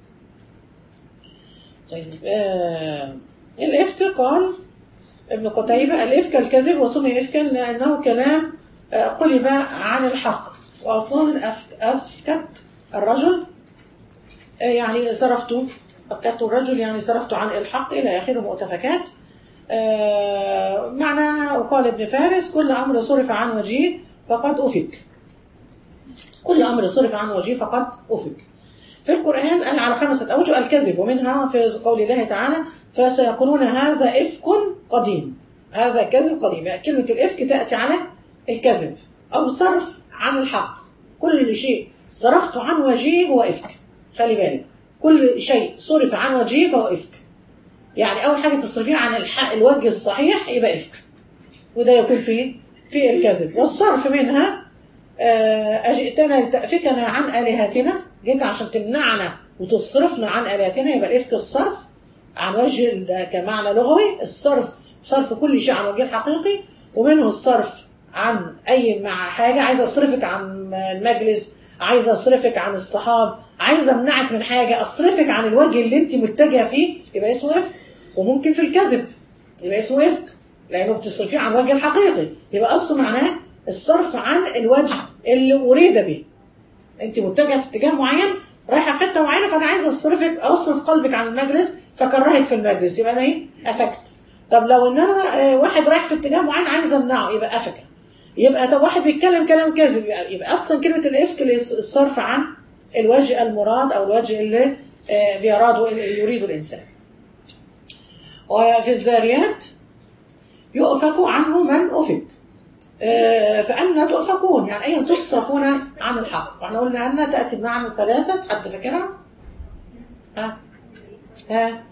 Speaker 1: طيب آه الإفك قال ابن قتيبة الإفك الكذب وسمي إفكا لأنه كلام آه، قلب عن الحق وأصلا من أفك أفكت الرجل آه، يعني صرفت أفكت الرجل يعني صرفت عن الحق إلى آخره مؤتفكات آه، معنى وقال ابن فارس كل أمر صرف عن وجهه فقد أفك كل أمر صرف عن وجهه فقد أفك في القرآن قال على خمسة أوجه الكذب ومنها في قول الله تعالى فسيقولون هذا إفك قديم هذا كذب قديم يعني كلمة الإفك تأتي على الكذب أو صرف عن الحق كل شيء صرفته عن وجهه هو إفك خلي بالك كل شيء صرف عن وجهه فهو إفك يعني أول حاجة تصرفيه عن الحق الوجه الصحيح يبقى إفك وده يكون في في الكذب والصرف منها آه، أجئتنا لتأفكنا عن آلهتنا جيت عشان تمنعنا وتصرفنا عن آلهتنا يبقى الإفك الصرف عن وجه ده كمعنى لغوي الصرف صرف كل شيء عن وجه الحقيقي ومنه الصرف عن أي مع حاجة عايز أصرفك عن المجلس عايز أصرفك عن الصحاب عايز أمنعك من حاجة أصرفك عن الوجه اللي أنت متجهة فيه يبقى اسمه إفك وممكن في الكذب يبقى اسمه إفك لأنه بتصرفيه عن وجه الحقيقي يبقى أصله معناه الصرف عن الوجه اللي أريد به انت متجهه في اتجاه معين رايحه في حته معينه فانا عايزه اصرفك اصرف قلبك عن المجلس فكرهك في المجلس يبقى انا ايه افكت طب لو ان انا آه، واحد رايح في اتجاه معين عايز امنعه يبقى افك يبقى طب واحد بيتكلم كلام كاذب يبقى, يبقى اصلا كلمه الافك اللي الص- الصرف عن الوجه المراد او الوجه اللي آه، بيراده اللي يريده الانسان وفي الذاريات يؤفك عنه من أفك آه، فأنا تؤفكون يعني أين تصرفون عن الحق واحنا قلنا أن تأتي بمعنى ثلاثة حد فاكرها؟ ها؟ ها؟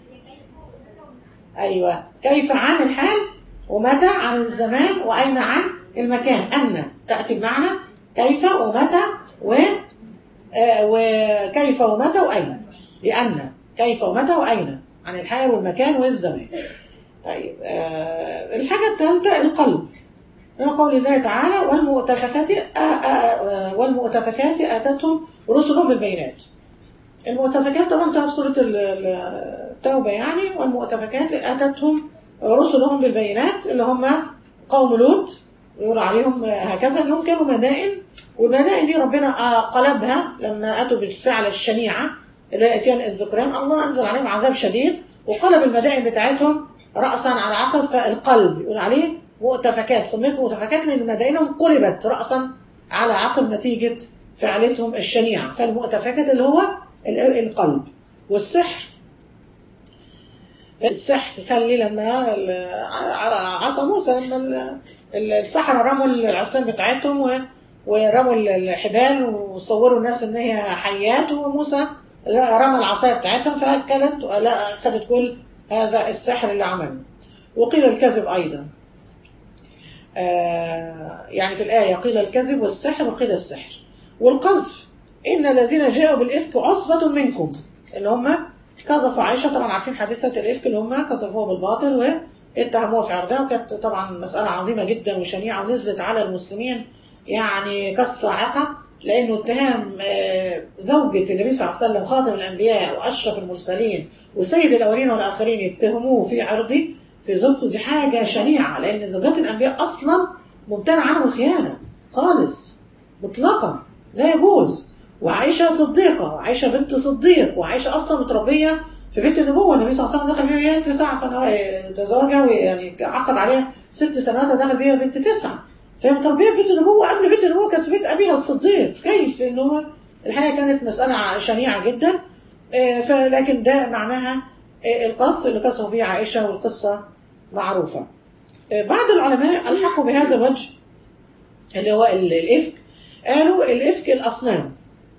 Speaker 1: أيوة كيف عن الحال ومتى عن الزمان وأين عن المكان أن تأتي بمعنى كيف ومتى و آه، وكيف ومتى وأين لأن كيف ومتى وأين عن الحال والمكان والزمان طيب آه، الحاجة الثالثة القلب من قول الله تعالى والمؤتفكات آ- آ- آ- والمؤتفكات آتتهم رسلهم بالبينات المؤتفكات طبعا انتهى في سورة ال- ال- التوبة يعني والمؤتفكات آتتهم رسلهم بالبينات اللي هم قوم لوط يقول عليهم هكذا انهم كانوا مدائن والمدائن دي ربنا آه قلبها لما اتوا بالفعل الشنيعه اللي هي اتيان الذكران الله انزل عليهم عذاب شديد وقلب المدائن بتاعتهم راسا على عقب فالقلب يقول عليه مؤتفكات سميت مؤتفكات لان مدائنهم قلبت راسا على عقب نتيجه فعلتهم الشنيعه فالمؤتفكات اللي هو ال- القلب والسحر السحر خلي لما ال- على عصا موسى لما ال- ال- السحرة رموا العصيان بتاعتهم و- ورموا ال- الحبال وصوروا الناس ان هي حيات وموسى لا- رمى العصاية بتاعتهم فاكلت ولا اخذت كل هذا السحر اللي عمله وقيل الكذب ايضا آه يعني في الآية قيل الكذب والسحر وقيل السحر والقذف إن الذين جاءوا بالإفك عصبة منكم اللي هم كذفوا عائشة طبعا عارفين حادثة الإفك اللي هم كذفوها بالباطل واتهموها في عرضها وكانت طبعا مسألة عظيمة جدا وشنيعة ونزلت على المسلمين يعني كالصاعقة لانه اتهام آه، زوجة النبي صلى الله عليه وسلم خاتم الانبياء واشرف المرسلين وسيد الاولين والاخرين يتهموه في عرضه في زوجته دي حاجه شنيعه لان زوجات الانبياء اصلا ممتنع عنهم الخيانه خالص مطلقا لا يجوز وعائشه صديقه وعائشه بنت صديق وعائشه اصلا متربيه في بيت النبوه النبي صلى الله عليه وسلم دخل بيها وهي تسع سنوات تزوجها ويعني عقد عليها ست سنوات ودخل بيها بنت تسعه فهي متربيه في بيت النبوه قبل بيت النبوه كانت في بيت ابيها الصديق كيف انه الحقيقه كانت مساله شنيعه جدا آه، فلكن ده معناها آه، القص اللي قصه به عائشه والقصه معروفه آه، بعض العلماء الحقوا بهذا الوجه اللي هو ال- الافك قالوا الافك الاصنام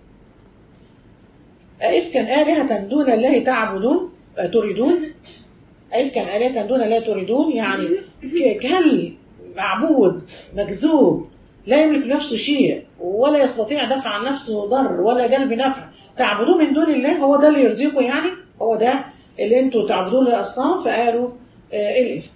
Speaker 1: أئفكا آلهة دون الله تعبدون آه، تريدون أئفكا آلهة دون الله تريدون يعني ك- كهل معبود مجذوب لا يملك نفسه شيء ولا يستطيع دفع عن نفسه ضر ولا جلب نفع تعبدوه من دون الله هو ده اللي يرضيكم يعني هو ده اللي انتوا تعبدوه للاصنام فقالوا آه الافك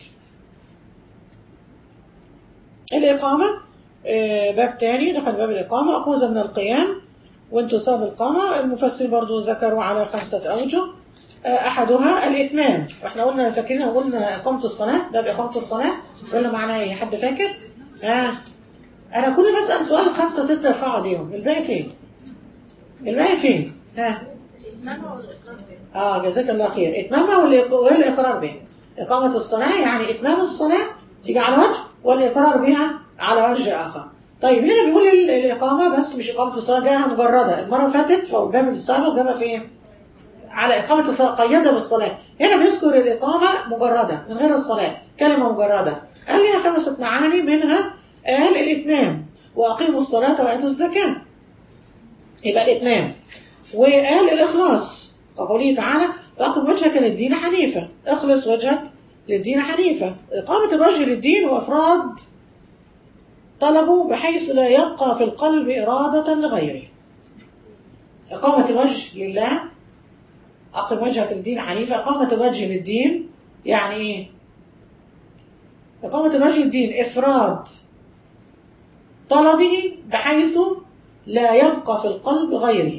Speaker 1: الإقامة آه، باب تاني دخل باب الإقامة أخوذة من القيام وانتصاب القامة المفسرين برضو ذكروا على خمسة أوجه آه، أحدها الإتمام احنا قلنا فاكرين قلنا إقامة الصلاة باب إقامة الصلاة قلنا معناها إيه حد فاكر؟ آه. أنا كل ما أسأل سؤال خمسة ستة ارفعوا ايديهم الباقي فين؟ الباقي فين؟ ها اه جزاك الله خير اتمامها والإق- والاقرار بها اقامه الصلاه يعني اتمام الصلاه تيجي على وجه والاقرار بها على وجه اخر طيب هنا بيقول ال- الاقامه بس مش اقامه الصلاه جاءها مجرده المره اللي فاتت في الباب السابق جابها فين على اقامه الصلاه قيدها بالصلاه هنا بيذكر الاقامه مجرده من غير الصلاه كلمه مجرده قال لها خمسه معاني منها قال الاتمام واقيموا الصلاه واتوا الزكاه يبقى الاتمام وقال الإخلاص كقوله تعالى وأقم وجهك للدين حنيفا اخلص وجهك للدين حنيفا إقامة الوجه للدين وإفراد طلبه بحيث لا يبقى في القلب إرادة لغيره إقامة الوجه لله أقم وجهك للدين حنيفا إقامة الوجه للدين يعني إيه؟ إقامة الوجه للدين إفراد طلبه بحيث لا يبقى في القلب غيره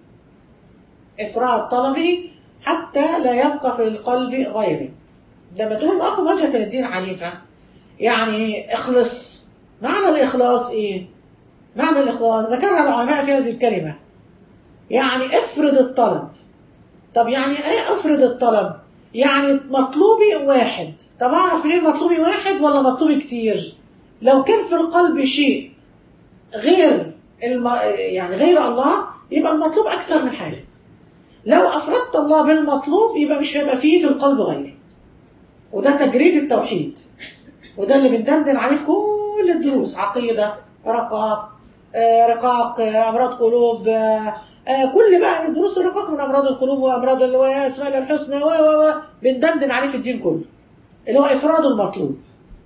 Speaker 1: إفراد طلبه حتى لا يبقى في القلب غيره لما تقول أقم وجهك للدين حنيفا يعني اخلص معنى الإخلاص إيه؟ معنى الإخلاص ذكرها العلماء في هذه الكلمة يعني افرض الطلب طب يعني ايه افرض الطلب يعني مطلوبي واحد طب اعرف ليه مطلوبي واحد ولا مطلوبي كتير لو كان في القلب شيء غير الم... يعني غير الله يبقى المطلوب اكثر من حاجه لو افردت الله بالمطلوب يبقى مش هيبقى فيه في القلب غيره وده تجريد التوحيد وده اللي بندندن عليه في كل الدروس عقيده رقاق آه، رقاق آه، امراض قلوب آه، آه، كل بقى دروس الرقاق من امراض القلوب وامراض ال- واسماء الله الحسنى و و و بندندن عليه في الدين كله اللي هو افراد المطلوب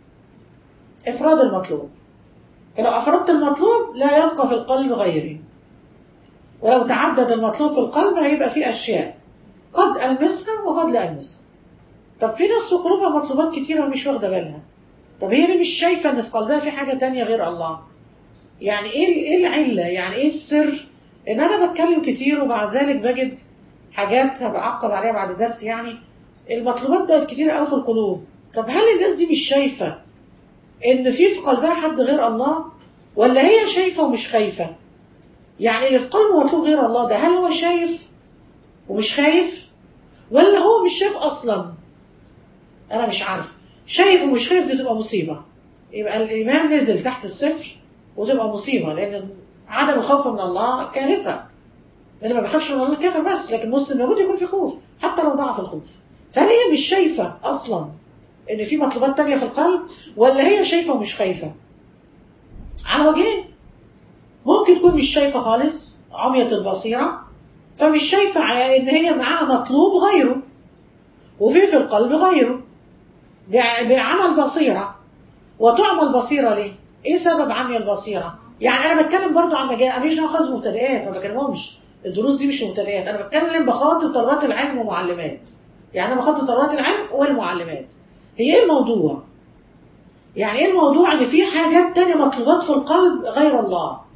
Speaker 1: افراد المطلوب فلو افردت المطلوب لا يبقى في القلب غيره ولو تعدد المطلوب في القلب هيبقى فيه اشياء قد المسها وقد لا المسها طب في ناس في قلوبها مطلوبات كتيره ومش واخده بالها طب هي ليه مش شايفه ان في قلبها في حاجه تانية غير الله يعني ايه ايه العله يعني ايه السر ان انا بتكلم كتير ومع ذلك بجد حاجات هبعقب عليها بعد الدرس يعني المطلوبات بقت كتير قوي في القلوب طب هل الناس دي مش شايفه ان في في قلبها حد غير الله ولا هي شايفه ومش خايفه يعني اللي في قلبه مطلوب غير الله ده هل هو شايف ومش خايف ولا هو مش شايف اصلا انا مش عارف شايف ومش خايف دي تبقى مصيبه يبقى الايمان نزل تحت الصفر وتبقى مصيبه لان عدم الخوف من الله كارثه اللي ما بيخافش من الله كافر بس لكن المسلم لابد يكون في خوف حتى لو ضعف الخوف فهل هي مش شايفه اصلا ان في مطلوبات تانية في القلب ولا هي شايفه ومش خايفه على وجهين ممكن تكون مش شايفه خالص عمية البصيره فمش شايفه ع- ان هي معاها مطلوب غيره وفي في القلب غيره بع- بعمل بصيره وتعمى البصيره ليه؟ ايه سبب عمي البصيره؟ يعني انا بتكلم برضو عن مجال مش ناخذ مبتدئات ما بكلمهمش الدروس دي مش مبتدئات انا بتكلم بخاطب طلبات العلم ومعلمات يعني انا بخاطب طلبات العلم والمعلمات هي ايه الموضوع؟ يعني ايه الموضوع ان في حاجات تانية مطلوبات في القلب غير الله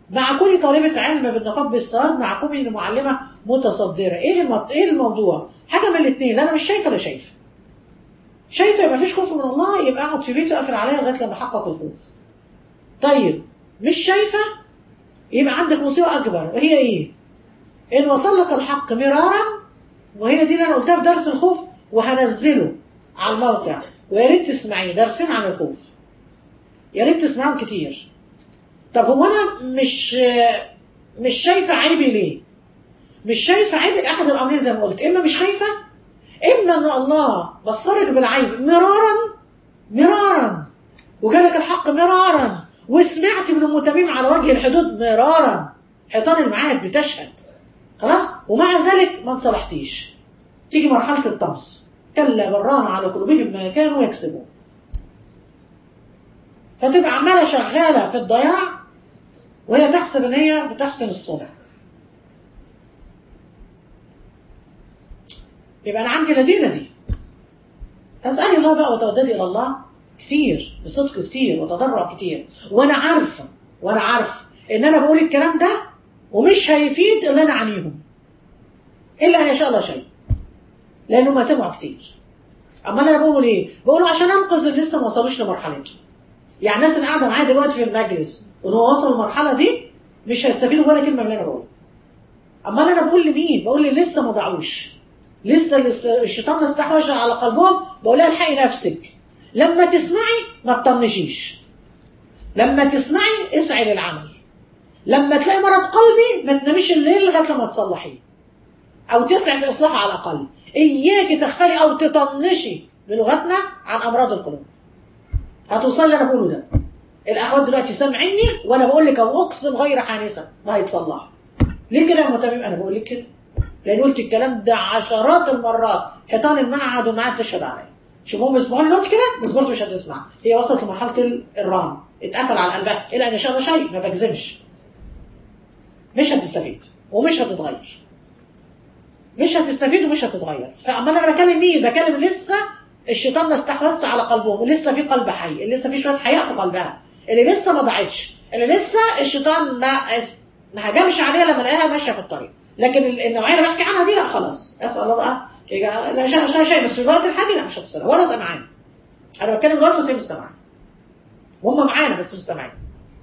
Speaker 1: مع كوني طالبة علم بالنقاب بالصاد مع كوني معلمة متصدرة ايه الم- ايه الموضوع؟ حاجة من الاثنين لا انا مش شايفة لا شايفة شايفة يبقى مفيش خوف من الله يبقى اقعد في بيتي واقفل عليا لغاية لما احقق الخوف طيب مش شايفة يبقى عندك مصيبة أكبر وهي إيه؟ إن وصل لك الحق مرارا وهي دي اللي أنا قلتها في درس الخوف وهنزله على الموقع ويا ريت تسمعيه درسين عن الخوف يا ريت تسمعهم كتير طب هو أنا مش مش شايفة عيبي ليه؟ مش شايفة عيبك أحد الأمرين زي ما قلت إما مش خايفة إما إن الله بصرك بالعيب مرارا مرارا وجالك الحق مرارا وسمعت من المتميم على وجه الحدود مرارا حيطان المعاد بتشهد خلاص ومع ذلك ما انصلحتيش تيجي مرحلة الطمس كلا بران على قلوبهم ما كانوا يكسبون فتبقى عمالة شغالة في الضياع وهي تحسب ان هي بتحسن الصنع يبقى انا عندي لدينا دي فاسألي الله بقى وتوددي الى الله كتير بصدق كتير وتضرع كتير وانا عارفه وانا عارفه ان انا بقول الكلام ده ومش هيفيد الا انا عنيهم الا ان يشاء الله شيء لانه ما سمعوا كتير اما انا بقوله ليه بقوله عشان انقذ اللي لسه ما وصلوش لمرحلته يعني الناس اللي قاعده معايا دلوقتي في المجلس وان هو وصل المرحله دي مش هيستفيدوا ولا كلمه من اللي انا بقوله اما انا بقول لمين بقول اللي لسه ما ضاعوش لسه الاست- الشيطان استحوذ على قلبهم بقول لها الحقي نفسك لما تسمعي ما تطنشيش لما تسمعي اسعي للعمل لما تلاقي مرض قلبي ما تناميش الليل لغايه لما تصلحيه او تسعي في اصلاحه على الاقل اياكي تغفلي او تطنشي بلغتنا عن امراض القلوب هتوصل اللي انا بقوله ده الاخوات دلوقتي سامعيني وانا بقول لك او اقسم غير حانسه ما هيتصلح ليه كده يا متمم انا بقول لك كده لان قلت الكلام ده عشرات المرات حيطان المعهد والمعهد تشهد عليا شوفوا هم بيسمعوني دلوقتي كده بس برضه مش هتسمع هي وصلت لمرحله ال- الرام اتقفل على قلبها الى ان شاء الله شيء ما بجزمش مش هتستفيد ومش هتتغير مش هتستفيد ومش هتتغير فاما انا بكلم مين بكلم لسه الشيطان ما استحوذش على قلبهم ولسه في قلب حي اللي لسه في شويه حياء في قلبها اللي لسه ما ضاعتش اللي لسه الشيطان ما اس- ما هجمش عليها لما لقاها ماشيه في الطريق لكن ال- النوعيه اللي بحكي عنها دي لا خلاص اسال الله بقى يجا- لا شيء شيء شيء بس في الوقت الحالي لا مش هتصل ولا سامعاني انا بتكلم دلوقتي بس هي مش سامعاني وهم معانا بس مش سامعين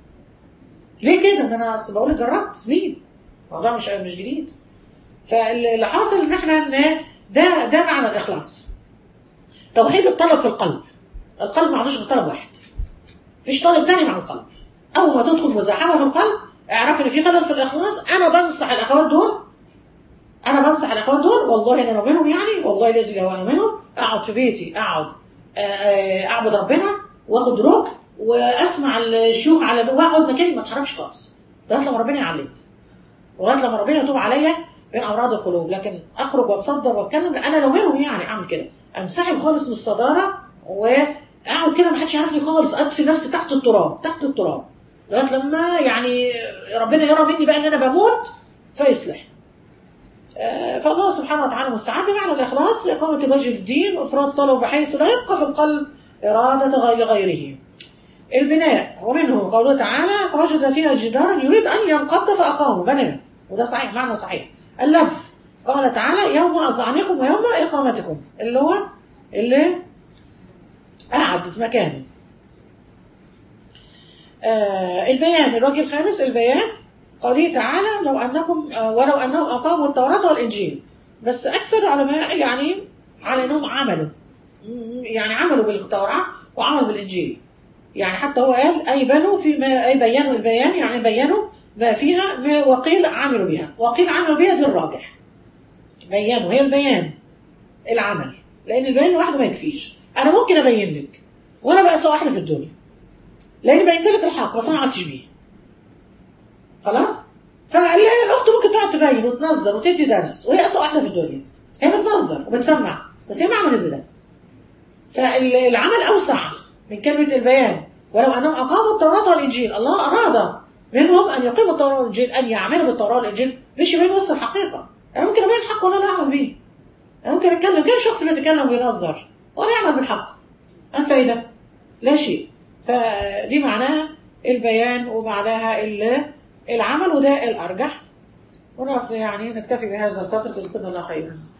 Speaker 1: ليه كده؟ ده انا اصل بقول لك جربت سنين الموضوع مش مش جديد فاللي حاصل ان احنا ان ده ده معنى الاخلاص توحيد الطلب في القلب القلب ما عندوش غير طلب واحد مفيش طلب تاني مع القلب اول ما تدخل مزاحمه في القلب اعرف ان في خلل في الاخلاص انا بنصح الاخوات دول انا بنصح الاخوات دول والله انا منهم يعني والله الذي لو انا منهم اقعد في بيتي اقعد آه، آه، اعبد ربنا واخد ركن واسمع الشيوخ على واقعد مكاني ما اتحركش خالص لغايه لما ربنا يعلمني لغايه لما ربنا يتوب عليا من امراض القلوب لكن اخرج واتصدر واتكلم لا، انا لو منهم يعني اعمل كده انسحب خالص من الصداره واقعد كده ما حدش يعرفني خالص ادفن نفسي تحت التراب تحت التراب لغايه لما يعني ربنا يرى مني بقى ان انا بموت فيصلح آه، فالله سبحانه وتعالى مستعان بمعنى الإخلاص لإقامة الوجه للدين وإفراد طلب بحيث لا يبقى في القلب إرادة غير غيره البناء ومنه قوله تعالى فوجد فيها جدارا يريد أن ينقض فأقامه بناه وده صحيح معنى صحيح اللبس قال تعالى يوم أظعنكم ويوم إقامتكم اللي هو اللي قعد في مكانه آه البيان الوجه الخامس البيان قوله تعالى لو أنكم آه ولو أنهم أقاموا التوراة والإنجيل بس أكثر علماء يعني على أنهم عملوا م- يعني عملوا بالتوراة وعملوا بالإنجيل يعني حتى هو قال أي بنوا في ما أي بينوا البيان يعني بينوا ما فيها ما وقيل عملوا بها وقيل عملوا بها دي الراجح بينوا هي البيان العمل لأن البيان لوحده ما يكفيش أنا ممكن أبين لك وأنا بقى سوء واحدة في الدنيا لأني بينت لك الحق بس أنا ما عملتش بيه خلاص فالاخت ممكن تقعد تبين وتنظر وتدي درس وهي اسوء واحده في الدنيا هي بتنظر وبتسمع بس هي ما عملت بده فالعمل اوسع من كلمه البيان ولو انهم اقاموا التوراه والانجيل الله اراد منهم ان يقيموا التوراه والانجيل ان يعملوا بالتوراه والانجيل مش يبين بس الحقيقه انا ممكن ابين الحق ولا لا اعمل بيه انا ممكن اتكلم كان شخص بيتكلم وينظر ولا يعمل بالحق ان فايده لا شيء فدي معناها البيان وبعدها ال- العمل وده الأرجح ونقف يعني نكتفي بهذا القدر جزاكم الله خيرا